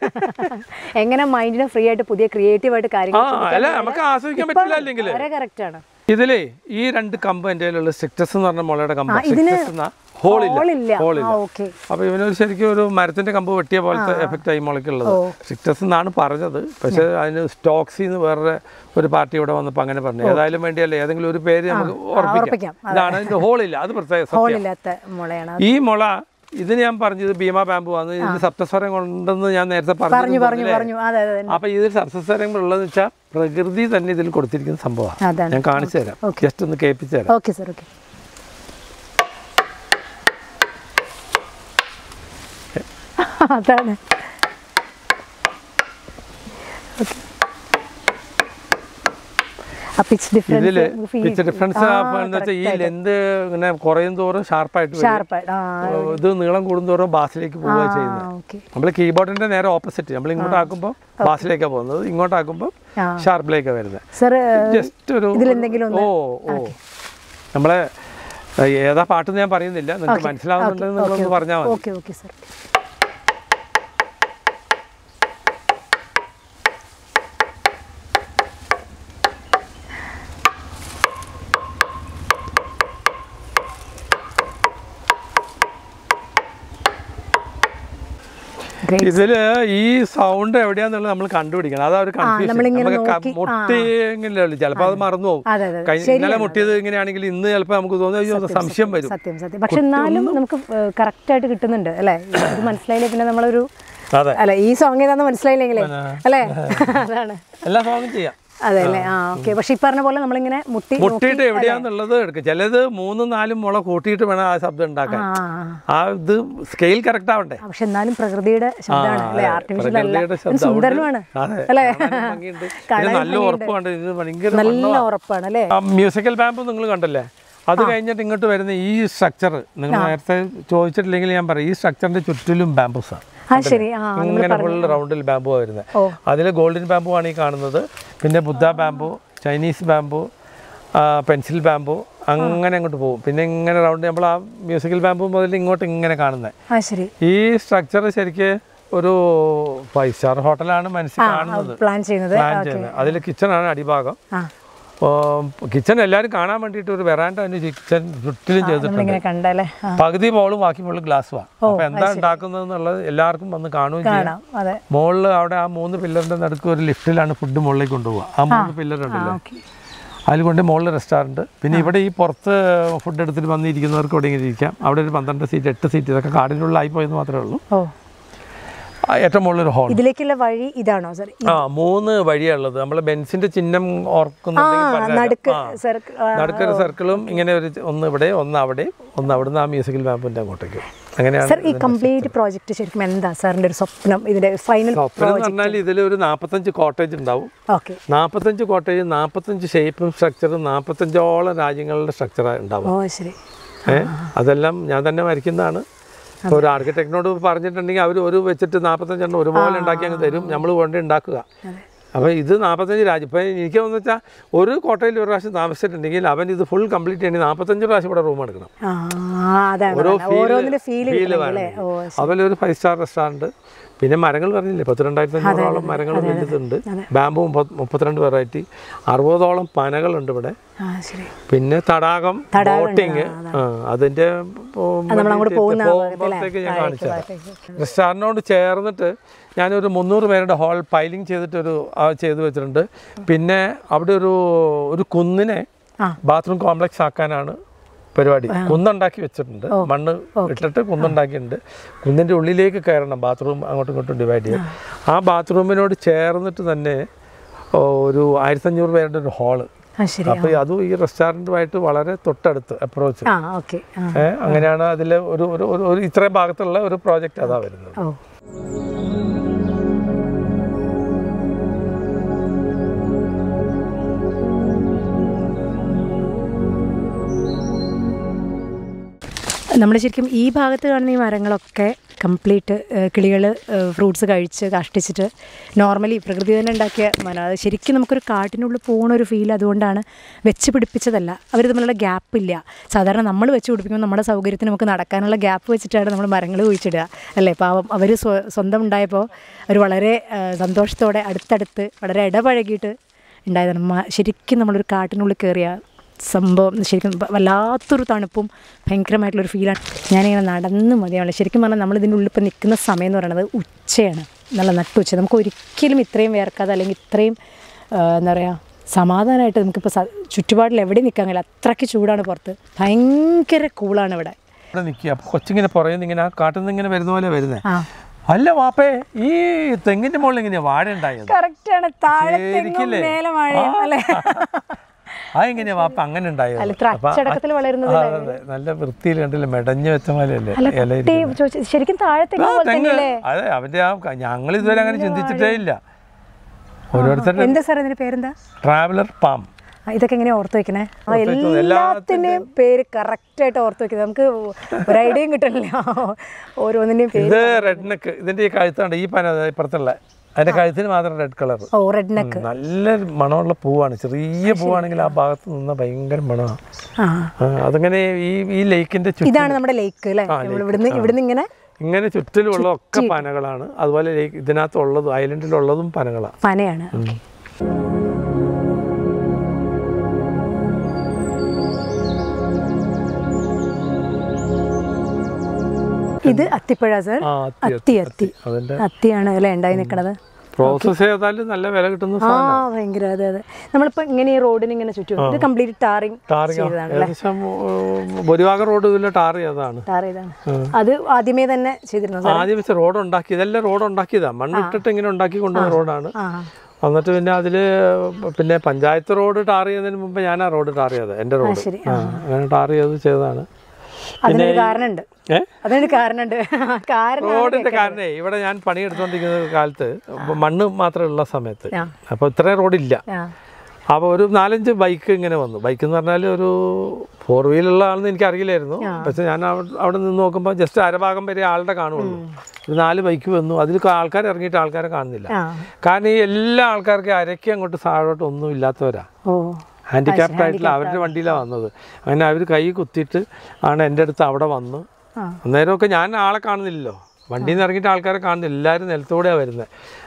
എങ്ങനെ മൈൻഡിനെ ഫ്രീ ആയിട്ട് പുതിയ ക്രിയേറ്റീവ് ആയിട്ട് ആ കാര്യങ്ങൾ അല്ല നമുക്ക് ആസ്വദിക്കാൻ പറ്റില്ല അല്ലെങ്കിൽ വളരെ കറക്റ്റ് ആണ് ഇതിലേ ഈ രണ്ട് കമ്പ് എൻ്റെ കയ്യിലുള്ള സ്റ്റിക്ടസ് എന്ന് പറഞ്ഞ മുളയുടെ കമ്പ് ഇതിന് ഹോളില്ല ഹോളില്ല ഹോളില്ല ആ ഓക്കെ അപ്പൊ ഇവനൊരു ശരിക്കും ഒരു മരത്തിന്റെ കമ്പ് വെട്ടിയ പോലത്തെ എഫക്റ്റ് ആയി മുളയ്ക്കുള്ളത് സ്റ്റിക്ടസ് എന്നാണ് പറഞ്ഞത് പക്ഷെ അതിന് സ്റ്റോക്സി എന്ന് വേറെ ഒരു പാർട്ടി ഇവിടെ വന്നപ്പോൾ അങ്ങനെ പറഞ്ഞു ഏതായാലും വേണ്ടിയല്ല ഏതെങ്കിലും ഒരു പേര് നമുക്ക് ഉറപ്പിക്കാം. ഉറപ്പിക്കാം ഇതാണ് അതിന്റെ ഹോളില്ല അത് പ്രത്യേക സത്യം ഹോളില്ലാത്ത മുളയാണ് ഈ മുള ഇത് ഞാൻ പറഞ്ഞത് ഭീമ ബാമ്പു ആണ് ഇത് സപ്തസ്വരം കൊണ്ടെന്ന് ഞാൻ നേരത്തെ പറഞ്ഞു പറഞ്ഞു പറഞ്ഞു പറഞ്ഞു അതെ അതെ അപ്പൊ ഇത് സപ്തസ്വരം ഉള്ളതെന്ന് വെച്ചാൽ പ്രകൃതി തന്നെ ഇതിൽ കൊടുത്തിരിക്കുന്ന സംഭവമാണ് അതാണ് ഞാൻ കാണിച്ചു തരാം ജസ്റ്റ് ഒന്ന് കേൾപ്പിച്ചു തരാം ഓക്കെ സാർ ഓക്കെ അതാണ് ആ പിച്ച് ഇതില് ഡിഫറൻസ് പിച്ച് ഡിഫറൻസ് എന്ന് വെച്ചാൽ ഈ ലെന്ത് ഇങ്ങനെ കുറയും തോറും ഷാർപ്പായിട്ട് വരും ഷാർപ്പ് ആ ഇത് നീളം കൂടുന്തോറും ബാസിലേക്ക് പോവുക ചെയ്യുന്നത് ഓക്കെ നമ്മൾ കീബോർഡിന്റെ നേരെ ഓപ്പോസിറ്റ് നമ്മൾ ഇങ്ങോട്ട് ആക്കുമ്പോൾ ബാസിലേക്കാണ് പോകുന്നത് ഇങ്ങോട്ടാക്കുമ്പോൾ ആ. ഷാർപ്പിലേക്കാണ് വരുന്നത് സാർ ജസ്റ്റ് ഒരു ഇതിലെന്തെങ്കിലും ഓ ഓ നമ്മളെ ഏഹ്, ഏതാ പാട്ടെന്ന് ഞാൻ പറയുന്നില്ല നിങ്ങൾക്ക് മനസ്സിലാവുന്നുണ്ടെന്ന് നിങ്ങളൊന്ന് പറഞ്ഞാൽ മതി ഓക്കെ ഓക്കെ സാർ Great. ഇതില് ഈ സൗണ്ട് എവിടെയാന്നുള്ളത് നമ്മൾ കണ്ടുപിടിക്കണം അതാ ഒരു കൺഫ്യൂഷൻ നമ്മളിങ്ങനെ നമുക്ക് ക- നോക്കി- മുട്ടിയെങ്കിലേ ഉള്ളൂ ചിലപ്പോൾ അത് മറന്നു പോകും അതെ അതെ അതെ. കഴിഞ്ഞ ഇന്നലെ മുട്ടിയത് ഇങ്ങനെയാണെങ്കിൽ ഇന്ന് ചിലപ്പോൾ നമുക്ക് തോന്നുന്നു അയ്യോ അത് സംശയം വരും സത്യം സത്യം പക്ഷെ എന്നാലും നമുക്ക് കറക്റ്റ് ആയിട്ട് കിട്ടുന്നുണ്ട് അല്ലേ ഇത് മനസ്സിലായില്ലേ പിന്നെ നമ്മളൊരു അതെ അല്ല ഈ സോങ് ഏതാന്ന് മനസ്സിലായില്ലെങ്കിലേ അല്ലേ അതാണ് എല്ലാ സോങ്ങും ചെയ്യാം അതെ അല്ലേ ആ ഓക്കെ പക്ഷെ ഈ പറഞ്ഞ പോലെ നമ്മളിങ്ങനെ മുട്ടി മുട്ടിയിട്ട് എവിടെയാന്നുള്ളത് എടുക്കും ചിലത് മൂന്നും നാലും മുള കൂട്ടിയിട്ട് വേണം ആ ശബ്ദം ഉണ്ടാക്കാൻ ആ ആ ഇത് സ്കെയിൽ കറക്റ്റ് ആവണ്ടേ ആ, പക്ഷെ എന്നാലും പ്രകൃതിയുടെ ശബ്ദമാണ് അല്ലേ ആർട്ടിഫിഷ്യൽ അല്ല പ്രകൃതിയുടെ ഒരു ശബ്ദം സുന്ദരനുമാണ് അതെ അല്ലേ കാണാനും ഭംഗിയുണ്ട്. ഇത് കാണാനും നല്ല ഉറപ്പുണ്ട് ഇത് ഭയങ്കര നല്ല ഉറപ്പാണ് അല്ലേ മ്യൂസിക്കൽ ബാമ്പ് നിങ്ങൾ കണ്ടല്ലേ അത് കഴിഞ്ഞിട്ട് ഇങ്ങോട്ട് വരുന്ന ഈ സ്ട്രക്ചർ നിങ്ങൾ നേരത്തെ ചോദിച്ചിട്ടില്ലെങ്കിൽ ഞാൻ പറയാം ഈ സ്ട്രക്ചറിന്റെ ചുറ്റിലും ബാമ്പൂസാണ് ആ ശരി ആ ഇങ്ങനെ ഫുൾ റൗണ്ടിൽ ബാമ്പു വരുന്നത് ഓ. അതിൽ ഗോൾഡൻ ബാമ്പു ആണ് ഈ കാണുന്നത് പിന്നെ Buddha bamboo Chinese bamboo pencil bamboo അങ്ങനെ അങ്ങോട്ട് പോകും പിന്നെ ഇങ്ങനെ റൗണ്ട് നമ്മൾ ആ മ്യൂസിക്കൽ ബാമ്പു മുതൽ ഇങ്ങോട്ട് ഇങ്ങനെ കാണുന്നത് ആ ശരി ഈ സ്ട്രക്ചർ ശരിക്ക് ഒരു ഫൈവ് സ്റ്റാർ ഹോട്ടലാണ് മനസ്സിൽ കാണുന്നത് പ്ലാൻ ചെയ്യുന്നത് പ്ലാൻ ചെയ്യുന്നത് അതിൽ കിച്ചണാണ് അടിഭാഗം ആ കിച്ചൺ എല്ലാവരും കാണാൻ വേണ്ടിയിട്ട് ഒരു വെറാൻഡ തന്നെ കിച്ചൺ ചുറ്റിലും ചെയ്തിട്ടുണ്ട് നമ്മളിങ്ങനെ കണ്ടല്ലേ ആ പകുതി ബോളും ബാക്കി ഫുള്ള് ഗ്ലാസ്സുമാണ് അപ്പോൾ എന്താ ഉണ്ടാക്കുന്നത് എന്നുള്ളത് എല്ലാവർക്കും വന്ന് കാണുകയും ചെയ്യാം കാണാം അതെ മുകളിൽ അവിടെ ആ മൂന്ന് പില്ലറിൻ്റെ നടുക്ക് ഒരു ലിഫ്റ്റിലാണ് ഫുഡ് മുകളിലേക്ക് കൊണ്ടുപോകുക ആ മൂന്ന് പില്ലർ ഉണ്ടല്ലോ ഓക്കെ അതിൽ കൊണ്ട് മുകളിൽ റെസ്റ്റോറൻറ്റ് പിന്നെ ഇവിടെ ഈ പുറത്ത് ഫുഡ് എടുത്തിട്ട് വന്നിരിക്കുന്നവർക്ക് ഇവിടെ ഇങ്ങനെ ഇരിക്കാം അവിടെ ഒരു പന്ത്രണ്ട് സീറ്റ് എട്ട് സീറ്റ് ഇതൊക്കെ കാടിൻ്റെ ഉള്ളിലായി പോയെന്ന് മാത്രമേ ഉള്ളൂ ഓ ആ, ഏറ്റവും മുകളിലൊരു ഹോൾ ഇതിലേക്കുള്ള വഴി ഇതാണോ സാർ ആ മൂന്ന് വഴിയുള്ളത് നമ്മൾ ബെൻസിന്റെ ചിഹ്നം ആ ഓർക്കുന്നുണ്ടെങ്കിൽ പറഞ്ഞുതരാം. നടുക്ക് ആ. സർക്കിൾ നടുക്കൊരു സർക്കിളും ഇങ്ങനെ ഒരു ഒന്ന് ഇവിടെ ഒന്ന് അവിടെ ഒന്ന് അവിടുന്ന് ആ മ്യൂസിക്കൽ മാപ്പിന്റെ അങ്ങോട്ടേക്ക് അങ്ങനെയാണ് സാർ ഈ കംപ്ലീറ്റ് പ്രോജക്റ്റ് ശരിക്കും എന്താ സാറിന്റെ ഒരു സ്വപ്നം ഇതിന്റെ ഫൈനൽ സ്വപ്നം എന്ന് പറഞ്ഞാൽ ഇതിൽ ഒരു നാൽപ്പത്തഞ്ച് കോട്ടേജ് ഉണ്ടാവും ഓക്കെ നാൽപ്പത്തഞ്ച് കോട്ടേജ് നാൽപ്പത്തഞ്ച് ഷേപ്പും സ്ട്രക്ചറും നാൽപ്പത്തഞ്ചോളം രാജ്യങ്ങളുടെ സ്ട്രക്ചർ ഉണ്ടാവും ഓ ശരി ഏ അതെല്ലാം ഞാൻ തന്നെ വരയ്ക്കുന്നതാണ് ഇപ്പോൾ ഒരു ആർക്കിടെക്റ്റിനോട് പറഞ്ഞിട്ടുണ്ടെങ്കിൽ അവർ ഒരു വെച്ചിട്ട് നാൽപ്പത്തഞ്ചെണ്ണം ഒരുപോലെ ഉണ്ടാക്കി അങ്ങ് തരും നമ്മൾ കൊണ്ട് ഉണ്ടാക്കുക അപ്പോൾ ഇത് നാൽപ്പത്തഞ്ച് രാജ്യം ഇപ്പോൾ എനിക്ക് തോന്നുന്നു വെച്ചാൽ ഒരു കോട്ടയിൽ ഒരു പ്രാവശ്യം താമസിച്ചിട്ടുണ്ടെങ്കിൽ അവൻ ഇത് ഫുൾ കംപ്ലീറ്റ് ചെയ്യണമെങ്കിൽ നാൽപ്പത്തഞ്ച് പ്രാവശ്യം ഇവിടെ റൂം എടുക്കണം ആ അതാണ് ഓരോ അതാണ്. ഓരോന്നിന്റെ ഫീൽ ഫീല് അല്ലേ ഓ അതുപോലെ ഒരു ഫൈവ് സ്റ്റാർ റെസ്റ്റോറൻറ്റ് പിന്നെ മരങ്ങൾ പറഞ്ഞില്ലേ പത്തിരണ്ടായിരത്തി അഞ്ഞൂറോളം മരങ്ങൾ വലുതുണ്ട് ബാമ്പു മുപ്പത് മുപ്പത്തിരണ്ട് വെറൈറ്റി അറുപതോളം പനകളുണ്ട് ഇവിടെ ആ ശരി പിന്നെ തടാകം ബോട്ടിങ് അതിന്റെ നമ്മളങ്ങോട്ട് പോകുന്ന ആ പോകുമ്പോഴത്തേക്ക് ഞാൻ കാണിച്ചു തരാം റെസ്റ്റോറൻറ്റിനോട് ചേർന്നിട്ട് ഞാനൊരു മുന്നൂറ് പേരുടെ ഹാൾ പൈലിംഗ് ചെയ്തിട്ടൊരു ആ ചെയ്തു വെച്ചിട്ടുണ്ട് പിന്നെ അവിടെ ഒരു ഒരു കുന്നിനെ ആ. ബാത്റൂം കോംപ്ലക്സ് ആക്കാനാണ് പരിപാടി കുന്നുണ്ടാക്കി വെച്ചിട്ടുണ്ട് മണ്ണ് ഇട്ടിട്ട് കുന്നുണ്ടാക്കിയിട്ടുണ്ട് കുന്നിൻ്റെ ഉള്ളിലേക്ക് കയറണം ബാത്റൂം അങ്ങോട്ടും ഇങ്ങോട്ടും ഡിവൈഡ് ചെയ്യും ആ ബാത്റൂമിനോട് ചേർന്നിട്ട് തന്നെ ഓ, ഒരു ആയിരത്തഞ്ഞൂറ് പേരുടെ ഒരു ഹാള് ആ ശരി അപ്പോൾ അതും ഈ റെസ്റ്റോറൻറ്റുമായിട്ട് വളരെ തൊട്ടടുത്ത് അപ്രോച്ച് ആ ഓക്കെ ആ ഏഹ് അങ്ങനെയാണ് അതിൽ ഒരു ഒരു ഒരു- ഒരു ഇത്രയും ഭാഗത്തുള്ള ഒരു പ്രോജക്റ്റ് അതാ വരുന്നത് ഓ നമ്മൾ ശരിക്കും ഈ ഭാഗത്ത് കാണുന്ന ഈ മരങ്ങളൊക്കെ കംപ്ലീറ്റ് കിളികൾ ഫ്രൂട്ട്സ് കഴിച്ച് കഷ്ടിച്ചിട്ട് നോർമലി പ്രകൃതി തന്നെ ഉണ്ടാക്കിയ മരം അത് ശരിക്കും നമുക്കൊരു കാട്ടിനുള്ളിൽ പോകുന്ന ഒരു ഫീൽ അതുകൊണ്ടാണ് വെച്ച് പിടിപ്പിച്ചതല്ല അവർ തമ്മിലുള്ള ഗ്യാപ്പ് ഇല്ല സാധാരണ നമ്മൾ വെച്ച് പിടിപ്പിക്കുമ്പോൾ നമ്മുടെ സൗകര്യത്തിന് നമുക്ക് നടക്കാനുള്ള ഗ്യാപ്പ് വെച്ചിട്ടാണ് നമ്മൾ മരങ്ങൾ കുഴിച്ചിടുക അല്ലേ പാവം അവർ സ്വന്തം ഉണ്ടായപ്പോൾ അവർ വളരെ ആ, സന്തോഷത്തോടെ അടുത്തടുത്ത് വളരെ ഇടപഴകിയിട്ട് ഉണ്ടായതാണ് മ- ശരിക്കും നമ്മളൊരു കാട്ടിനുള്ളിൽ കയറിയ സംഭവം ശരിക്കും വ- വല്ലാത്തൊരു തണുപ്പും ഭയങ്കരമായിട്ടുള്ളൊരു ഫീലാണ് ഞാനിങ്ങനെ നടന്ന് മതിയാവില്ല ശരിക്കും പറഞ്ഞാൽ നമ്മൾ ഇതിൻ്റെ ഉള്ളിൽ ഇപ്പം നിൽക്കുന്ന സമയം എന്ന് പറയുന്നത് ഉച്ചയാണ് നല്ല നട്ടുച്ച നമുക്ക് ഒരിക്കലും ഇത്രയും വേർക്കാതെ അല്ലെങ്കിൽ ഇത്രയും ആ, എന്താ പറയുക സമാധാനമായിട്ട് നമുക്കിപ്പോൾ സ- ചുറ്റുപാടിൽ എവിടെ നിൽക്കാൻ കഴിയില്ല അത്രയ്ക്ക് ചൂടാണ് പുറത്ത് ഭയങ്കര കൂളാണ് ഇവിടെ ഇവിടെ നിൽക്കുക അപ്പോൾ കൊച്ചിങ്ങനെ പുറയുന്ന ഇങ്ങനെ ആ കാട്ടിൽ നിന്ന് ഇങ്ങനെ വരുന്ന പോലെ വരുന്നത് ആ അല്ല വാപ്പേ ഈ തെങ്ങിന്റെ മുകളിൽ ഇങ്ങനെയാ വാഴ ഉണ്ടായത് കറക്റ്റാണ് താഴെ ശരിക്കില്ലേ? മേലെ മഴയും ആ. അല്ലേ ആ എങ്ങനെയാ വാപ്പ അങ്ങനെ ഉണ്ടായത് അല്ല ഇത്ര അച്ചടക്കത്തിൽ വളരുന്നത് ആ, അതെ നല്ല വൃത്തിയിൽ കണ്ടില്ല മെടഞ്ഞു വെച്ച പോലെയല്ലേ അല്ല ഇല കുട്ടി ചോദിച്ച- ശരിക്കും താഴെ തെങ്ങ് ആ, പോലെ തെങ്ങ് തന്നെയല്ലേ അതെ അവന്റെ ആ ഞങ്ങൾ ഇതുവരെ അങ്ങനെ ചിന്തിച്ചിട്ടേ ഇല്ല ഓരോരുത്തരുടെ എന്താ സാർ ഇതിന്റെ പേരെന്താ ട്രാവലർ പാം ആ, ഇതൊക്കെ എങ്ങനെ ഓർത്ത് വെക്കണേ ആ, ഓർത്ത് വെച്ചോ. എല്ലാത്തിന്റെയും പേര് കറക്റ്റ് ആയിട്ട് ഓർത്ത് വെക്കുന്നത് നമുക്ക് ഒരു ഐഡിയയും കിട്ടണില്ല ഓരോന്നിന്റെയും പേര് ഇത് റെഡ് നെക്ക് ഇതിന്റെ ഈ കഴുത്താണ് ഈ പന ദേ ഇപ്പുറത്തുള്ള അതിന്റെ കഴുത്തിന് മാത്രം റെഡ് കളർ ഓ റെഡ് നെക്ക് നല്ല മണമുള്ള പൂവാണ് ചെറിയ പൂവാണെങ്കിൽ ആ ഭാഗത്ത് നിന്ന ഭയങ്കര മണമാണ് ആ ആ, അതിങ്ങനെ ഈ ഈ ലേക്കിന്റെ ചുറ്റും ഇതാണ് നമ്മുടെ ലേക്ക് അല്ലേ നമ്മൾ ഇവിടുന്ന് ഇവിടുന്ന് ഇങ്ങനെ ഇങ്ങനെ ചുറ്റിലുമുള്ള ഒക്കെ പനകളാണ് അതുപോലെ ലേക്ക് ഇതിനകത്തുള്ളതും ഐലൻഡിലുള്ളതും പനകളാണ് പനയാണ് ഓക്കെ ഇത് അത്തിപ്പഴ സാർ ആ അത്തി അത്തി അത്തി അതിന്റെ അത്തിയാണ് അല്ലേ ഉണ്ടായി നിൽക്കണത് പ്രോസസ്സ് ചെയ്താൽ നല്ല വില കിട്ടുന്ന ആ ഭയങ്കര അതെ അതെ നമ്മളിപ്പോ ഇങ്ങനെ ഈ റോഡിന് ഇങ്ങനെ ചുറ്റും ഇത് കംപ്ലീറ്റ് ടാറിങ് ടാറിങ് ചെയ്തതാണ് ഏകദേശം ഉം, ഭൂരിഭാഗം റോഡ് ഇതിലെ ടാർ ചെയ്തതാണ് ടാർ ചെയ്താണ് അത് ആദ്യമേ തന്നെ ചെയ്തിരുന്നു സാർ ആദ്യം വെച്ച റോഡ് ഉണ്ടാക്കി ഇതെല്ലാം റോഡ് ഉണ്ടാക്കിയതാ മണ്ണിട്ടിട്ട് ഇങ്ങനെ ഉണ്ടാക്കി കൊണ്ടുവന്ന റോഡാണ് ആ എന്നിട്ട് പിന്നെ അതിൽ പിന്നെ പഞ്ചായത്ത് റോഡ് ടാർ ചെയ്യുന്നതിന് മുമ്പ് ഞാൻ ആ റോഡ് ടാർ ചെയ്തത് എൻ്റെ റോഡ് ശരി. ആ അങ്ങനെ ടാർ ചെയ്ത് ചെയ്തതാണ് അതിനൊരു കാരണമുണ്ട് ഏ അതിനൊരു കാരണമുണ്ട് കാരണം റോഡിന്റെ കാരണേ ഇവിടെ ഞാൻ പണിയെടുത്തോണ്ടിരിക്കുന്ന കാലത്ത് മണ്ണ് മാത്രമേ ഉള്ള സമയത്ത് ആ. അപ്പോൾ ഇത്രയും റോഡില്ല ആ അപ്പോൾ ഒരു നാലഞ്ച് ബൈക്ക് ഇങ്ങനെ വന്നു ബൈക്ക് എന്ന് പറഞ്ഞാൽ ഒരു ഫോർ വീലുള്ള ആളെന്ന് എനിക്ക് അറിയില്ലായിരുന്നു പക്ഷെ ഞാൻ അവിടെ അവിടെ നിന്ന് നോക്കുമ്പോൾ ജസ്റ്റ് അരഭാഗം വരെ ആളുടെ കാണുള്ളൂ ഒരു നാല് ബൈക്ക് വന്നു അതിൽ ആൾക്കാർ ഇറങ്ങിയിട്ട് ആൾക്കാരെ കാണുന്നില്ല ആ കാരണം ഈ എല്ലാ ആൾക്കാർക്കും അരയ്ക്ക് അങ്ങോട്ട് താഴോട്ട് ഒന്നും ഇല്ലാത്തവരാ ഓ ഹാൻഡിക്യാപ്ഡ് ആയിട്ടുള്ള അവരുടെ വണ്ടിയിലാണ് വന്നത് അങ്ങനെ അവർ കൈ കുത്തിയിട്ട് ആണ് എൻ്റെ അടുത്ത് അവിടെ വന്ന് ആ. അന്നേരമൊക്കെ ഞാൻ ആളെ കാണുന്നില്ലല്ലോ വണ്ടിയിൽ നിന്ന് ഇറങ്ങിയിട്ട് ആൾക്കാരെ കാണുന്നില്ല എല്ലാവരും നിലത്തൂടെയാണ് വരുന്നത്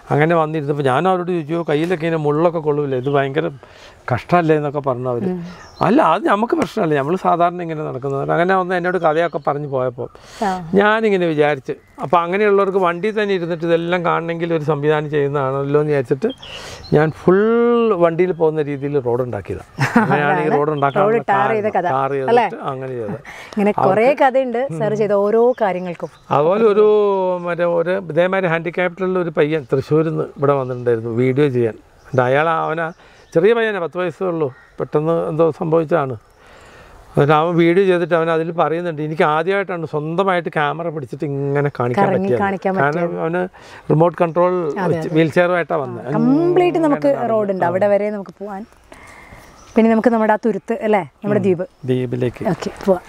അങ്ങനെ വന്നിരുന്നപ്പോൾ ഞാൻ അവരോട് ചോദിച്ചു കയ്യിലൊക്കെ ഇങ്ങനെ മുള്ളൊക്കെ കൊള്ളൂല്ലേ ഇത് ഭയങ്കര കഷ്ടമല്ലേ എന്നൊക്കെ പറഞ്ഞു അവർ അല്ല അത് നമുക്ക് പ്രശ്നമല്ല നമ്മൾ സാധാരണ ഇങ്ങനെ നടക്കുന്നത് അങ്ങനെ വന്ന് എന്നോട് കഥയൊക്കെ പറഞ്ഞു പോയപ്പോൾ ആ. ഞാനിങ്ങനെ വിചാരിച്ച് അപ്പോൾ അങ്ങനെയുള്ളവർക്ക് വണ്ടി തന്നെ ഇരുന്നിട്ട് ഇതെല്ലാം കാണണമെങ്കിൽ ഒരു സംവിധാനം ചെയ്യുന്നതാണല്ലോ എന്ന് വിചാരിച്ചിട്ട് ഞാൻ ഫുൾ വണ്ടിയിൽ പോകുന്ന രീതിയിൽ റോഡ് ഉണ്ടാക്കിയതാണ് അങ്ങനെയാണ് ഈ റോഡ് റോഡ് ടാർ ചെയ്ത കഥ. ടാർ ചെയ്തിട്ട് അങ്ങനെ ചെയ്തത് ഇങ്ങനെ കുറേ കഥയുണ്ട് സാർ ചെയ്ത ഓരോ കാര്യങ്ങൾക്കും അതുപോലെ ഒരു മറ്റേ ഒരു ഇതേമാതിരി ഹാൻഡിക്യാപ്റ്റിലുള്ള ഒരു പയ്യൻ തൃശ്ശൂരിൽ നിന്ന് ഇവിടെ വന്നിട്ടുണ്ടായിരുന്നു വീഡിയോ ചെയ്യാൻ എന്നിട്ട് അയാൾ അവനാ ചെറിയ പയ്യനാ പത്ത് വയസ്സേ ഉള്ളൂ പെട്ടെന്ന് എന്തോ സംഭവിച്ചതാണ് എന്നിട്ട് അവൻ വീഡിയോ ചെയ്തിട്ട് അവൻ അതിൽ പറയുന്നുണ്ട് എനിക്ക് ആദ്യമായിട്ടാണ് സ്വന്തമായിട്ട് ക്യാമറ പിടിച്ചിട്ട് ഇങ്ങനെ കാണിക്കാൻ കറങ്ങി പറ്റിയത് കാണിക്കാൻ കാരണം അവന് റിമോട്ട് കൺട്രോൾ വീൽ ചെയറുമായിട്ടാണ് വന്നത് കംപ്ലീറ്റ് നമുക്ക് റോഡുണ്ട് അവിടെ വരെ നമുക്ക് പോവാൻ പിന്നെ നമുക്ക് നമ്മുടെ ആ തുരുത്ത് അല്ലേ നമ്മുടെ ദ്വീപ് ദ്വീപിലേക്ക് ഓക്കെ പോവാം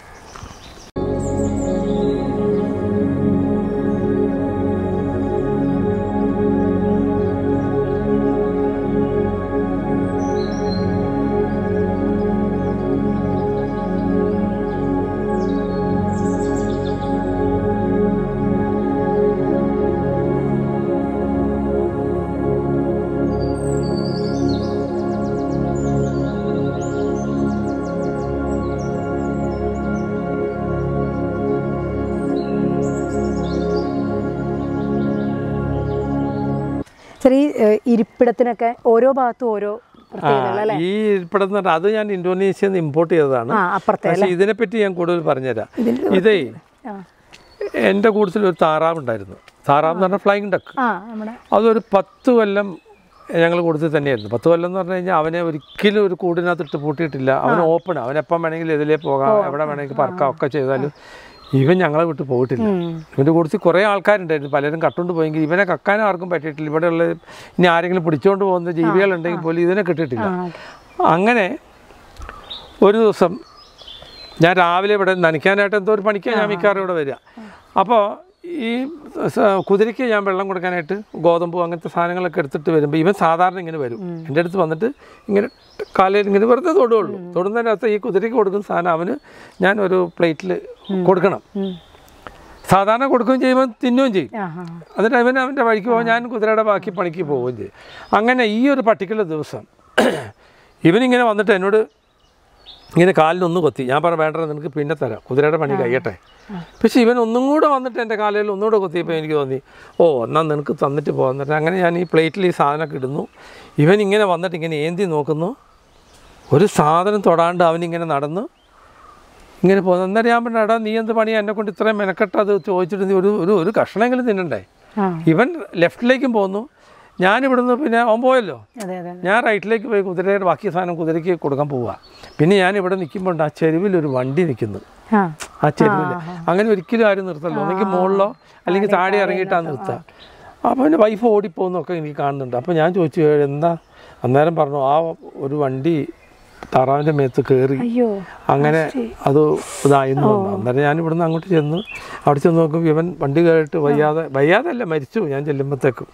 ചെറിയ ഇരിപ്പിടത്തിനൊക്കെ ഓരോ ഭാഗത്തും ഓരോ പ്രത്യേകതകൾ അല്ലേ ഈ ഇരിപ്പിടം അത് ഞാൻ ഇന്തോനേഷ്യയിൽ നിന്ന് ഇമ്പോർട്ട് ചെയ്തതാണ് ആ അപ്പുറത്തെ പക്ഷേ ഇതിനെപ്പറ്റി ഞാൻ കൂടുതൽ പറഞ്ഞുതരാം ഇതേ ആ എൻ്റെ കൂട്ടത്തിൽ ഒരു താറാവ് ഉണ്ടായിരുന്നു താറാവ് എന്ന് പറഞ്ഞാൽ ഫ്ലൈങ് ഡക്ക് ആ നമ്മുടെ അതൊരു പത്ത് കൊല്ലം ഞങ്ങൾ കൊടുത്ത് തന്നെയായിരുന്നു പത്ത് കൊല്ലം എന്ന് പറഞ്ഞു കഴിഞ്ഞാൽ അവനെ ഒരിക്കലും ഒരു കൂടിനകത്തിട്ട് പൂട്ടിയിട്ടില്ല അവൻ ഓപ്പൺ അവൻ എപ്പം വേണമെങ്കിലും ഇതിലേ പോകാം എവിടെ വേണമെങ്കിൽ പറക്കാം ഒക്കെ ചെയ്താലും ഇവൻ ഞങ്ങളെ വിട്ട് പോയിട്ടില്ല ഇവൻ്റെ കൂടുതൽ കുറേ ആൾക്കാരുണ്ടായിരുന്നു പലരും കട്ടുകൊണ്ട് പോയെങ്കിൽ ഇവനെ കക്കാൻ ആർക്കും പറ്റിയിട്ടില്ല ഇവിടെയുള്ള ഇനി ആരെങ്കിലും പിടിച്ചുകൊണ്ട് പോകുന്ന ജീവികളുണ്ടെങ്കിൽ പോലും ഇതിനെ കിട്ടിയിട്ടില്ല അങ്ങനെ ഒരു ദിവസം ഞാൻ രാവിലെ ഇവിടെ നനയ്ക്കാനായിട്ട് എന്തോ ഒരു പണിക്കാണ് ഞാൻ മിക്കവാറും ഇവിടെ വരിക അപ്പോൾ ഈ സ- കുതിരയ്ക്ക് ഞാൻ വെള്ളം കൊടുക്കാനായിട്ട് ഗോതമ്പ് അങ്ങനത്തെ സാധനങ്ങളൊക്കെ എടുത്തിട്ട് വരുമ്പോൾ ഇവൻ സാധാരണ ഇങ്ങനെ വരും എൻ്റെ അടുത്ത് വന്നിട്ട് ഇങ്ങനെ കാലയിൽ ഇങ്ങനെ വെറുതെ തൊടുകയുള്ളൂ തൊടുന്നതിൻ്റെ അകത്ത് ഈ കുതിരയ്ക്ക് കൊടുക്കുന്ന സാധനം അവന് ഞാൻ ഒരു പ്ലേറ്റിൽ കൊടുക്കണം സാധാരണ കൊടുക്കുകയും ചെയ്യുമ്പോൾ തിന്നുകയും ചെയ്യും ആ ആ എന്നിട്ട് അവൻ അവൻ്റെ വഴിക്ക് പോകും ഞാൻ കുതിരയുടെ ബാക്കി പണിക്ക് പോവുകയും ചെയ്യും അങ്ങനെ ഈ ഒരു പർട്ടിക്കുലർ ദിവസം ഇവനിങ്ങനെ വന്നിട്ട് എന്നോട് ഇങ്ങനെ കാലിലൊന്ന് കൊത്തി ഞാൻ പറഞ്ഞു വേണ്ട നിനക്ക് പിന്നെ തരാം കുതിരയുടെ പണി കഴിയട്ടെ പക്ഷെ ഇവൻ ഒന്നും കൂടെ വന്നിട്ട് എൻ്റെ കാലിൽ ഒന്നുകൂടെ കൊത്തിയപ്പോൾ എനിക്ക് തോന്നി ഓ എന്നാൽ നിനക്ക് തന്നിട്ട് പോകാൻ എന്നിട്ട് അങ്ങനെ ഞാൻ ഈ പ്ലേറ്റിൽ ഈ സാധനമൊക്കെ ഇടുന്നു ഇവൻ ഇങ്ങനെ വന്നിട്ട് ഇങ്ങനെ ഏന്തി നോക്കുന്നു ഒരു സാധനം തൊടാണ്ട് അവനിങ്ങനെ നടന്ന് ഇങ്ങനെ പോകുന്നു അന്നേരം ഞാൻ പറഞ്ഞു എടാ നീ എന്ത് പണിയാ എന്നെ കൊണ്ട് ഇത്രയും മെനക്കെട്ട് അത് ചോദിച്ചിട്ട് നീ ഒരു ഒരു ഒരു കഷ്ണമെങ്കിലും തിന്നണ്ടേ ആ ഇവൻ ലെഫ്റ്റിലേക്കും പോന്നു ഞാൻ ഇവിടുന്ന് പിന്നെ അവൻ പോയല്ലോ അതെ അതെ ഞാൻ റൈറ്റിലേക്ക് പോയി കുതിരയുടെ ബാക്കി സാധനം കുതിരയ്ക്ക് കൊടുക്കാൻ പോവുക പിന്നെ ഞാൻ ഇവിടെ നിൽക്കുമ്പോൾ ആ ചെരുവിൽ ഒരു വണ്ടി നിൽക്കുന്നു ആ ആ ചെരുവിൽ അങ്ങനെ ഒരിക്കലും ആരും നിർത്തല്ലോ ഒന്നെങ്കിൽ മുകളിലോ അല്ലെങ്കിൽ താഴെ ഇറങ്ങിയിട്ടാണ് നിർത്തുക അപ്പോൾ എൻ്റെ വൈഫ് ഓടിപ്പോകുന്നൊക്കെ എനിക്ക് കാണുന്നുണ്ട് അപ്പോൾ ഞാൻ ചോദിച്ചു "ഏ, എന്താ അന്നേരം പറഞ്ഞു ആ ഒരു വണ്ടി താറാവിൻ്റെ മേത്ത് കയറി അയ്യോ അങ്ങനെ അത് ഇതായിരുന്നു പറഞ്ഞു. അന്നേരം ഞാൻ ഇവിടുന്ന് അങ്ങോട്ട് ചെന്ന് അവിടെ ചെന്ന് നോക്കും ഇവൻ വണ്ടി കയറിയിട്ട് വയ്യാതെ വയ്യാതെ അല്ല മരിച്ചു ഞാൻ ചെല്ലുമ്പോഴത്തേക്കും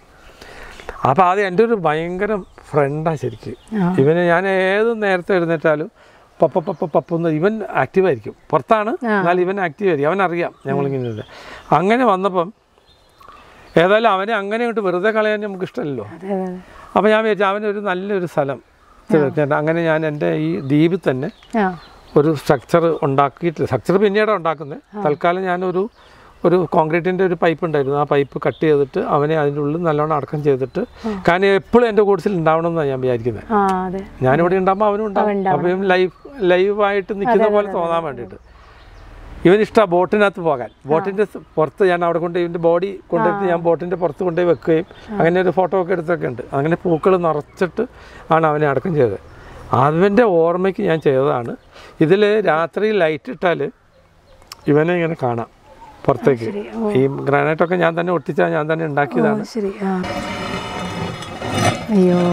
അപ്പോൾ ആദ്യം എൻ്റെ ഒരു ഭയങ്കര ഫ്രണ്ടാണ് ശരിക്ക് ഇവന് ഞാൻ ഏത് നേരത്തെ എഴുന്നേറ്റാലും പപ്പ പപ്പ പപ്പെന്ന് ഇവൻ ആക്റ്റീവായിരിക്കും പുറത്താണ് എന്നാൽ ഇവൻ ആക്റ്റീവ് ആയിരിക്കും അവനറിയാം ഞങ്ങളിങ്ങനെ ഉണ്ട്. അങ്ങനെ വന്നപ്പം ഏതായാലും അവനെ അങ്ങനെ അങ്ങോട്ട് വെറുതെ കളയാൻ നമുക്ക് ഇഷ്ടമല്ലല്ലോ അതെ അതെ അതെ. അപ്പോൾ ഞാൻ വിചാരിച്ചു അവനൊരു നല്ലൊരു സ്ഥലം തിരഞ്ഞെടുത്തിട്ട് അങ്ങനെ ഞാൻ എൻ്റെ ഈ ദ്വീപിൽ തന്നെ ആ ഒരു സ്ട്രക്ചർ ഉണ്ടാക്കിയിട്ടില്ല സ്ട്രക്ചർ പിന്നീടാണ് ഉണ്ടാക്കുന്നത് തൽക്കാലം ഞാനൊരു ഒരു കോൺക്രീറ്റിൻ്റെ ഒരു പൈപ്പ് ഉണ്ടായിരുന്നു ആ പൈപ്പ് കട്ട് ചെയ്തിട്ട് അവനെ അതിൻ്റെ ഉള്ളിൽ നല്ലോണം അടക്കം ചെയ്തിട്ട് കാരണം എപ്പോഴും എൻ്റെ കോഴ്സിൽ ഉണ്ടാവണം എന്നാണ് ഞാൻ വിചാരിക്കുന്നത് ആ അതെ ഞാനിവിടെ ഉണ്ടാകുമ്പോൾ അവനും ഉണ്ടാവും അപ്പം ലൈഫ് ലൈവായിട്ട് നിൽക്കുന്ന പോലെ തോന്നാൻ വേണ്ടിയിട്ട് ഇവനിഷ്ടമാണ് ബോട്ടിനകത്ത് പോകാൻ ബോട്ടിൻ്റെ പുറത്ത് ഞാൻ അവിടെ കൊണ്ട് ഇവൻ്റെ ബോഡി കൊണ്ടുപോയിട്ട് ഞാൻ ബോട്ടിൻ്റെ പുറത്ത് കൊണ്ടുപോയി വെക്കുകയും അങ്ങനെ ഒരു ഫോട്ടോ ഒക്കെ എടുത്തൊക്കെ ഉണ്ട് അങ്ങനെ പൂക്കൾ നിറച്ചിട്ട് ആണ് അവനെ അടക്കം ചെയ്തത് അവൻ്റെ ഓർമ്മയ്ക്ക് ഞാൻ ചെയ്തതാണ് ഇതിൽ രാത്രി ലൈറ്റ് ഇട്ടാൽ ഇവനെ ഇങ്ങനെ കാണാം പുറത്തേക്ക് ഈ ഗ്രാനൈറ്റൊക്കെ ഞാൻ തന്നെ ഒട്ടിച്ചാൽ ഞാൻ തന്നെ ഉണ്ടാക്കിയതാണ് ഓ, ശരി ആ അയ്യോ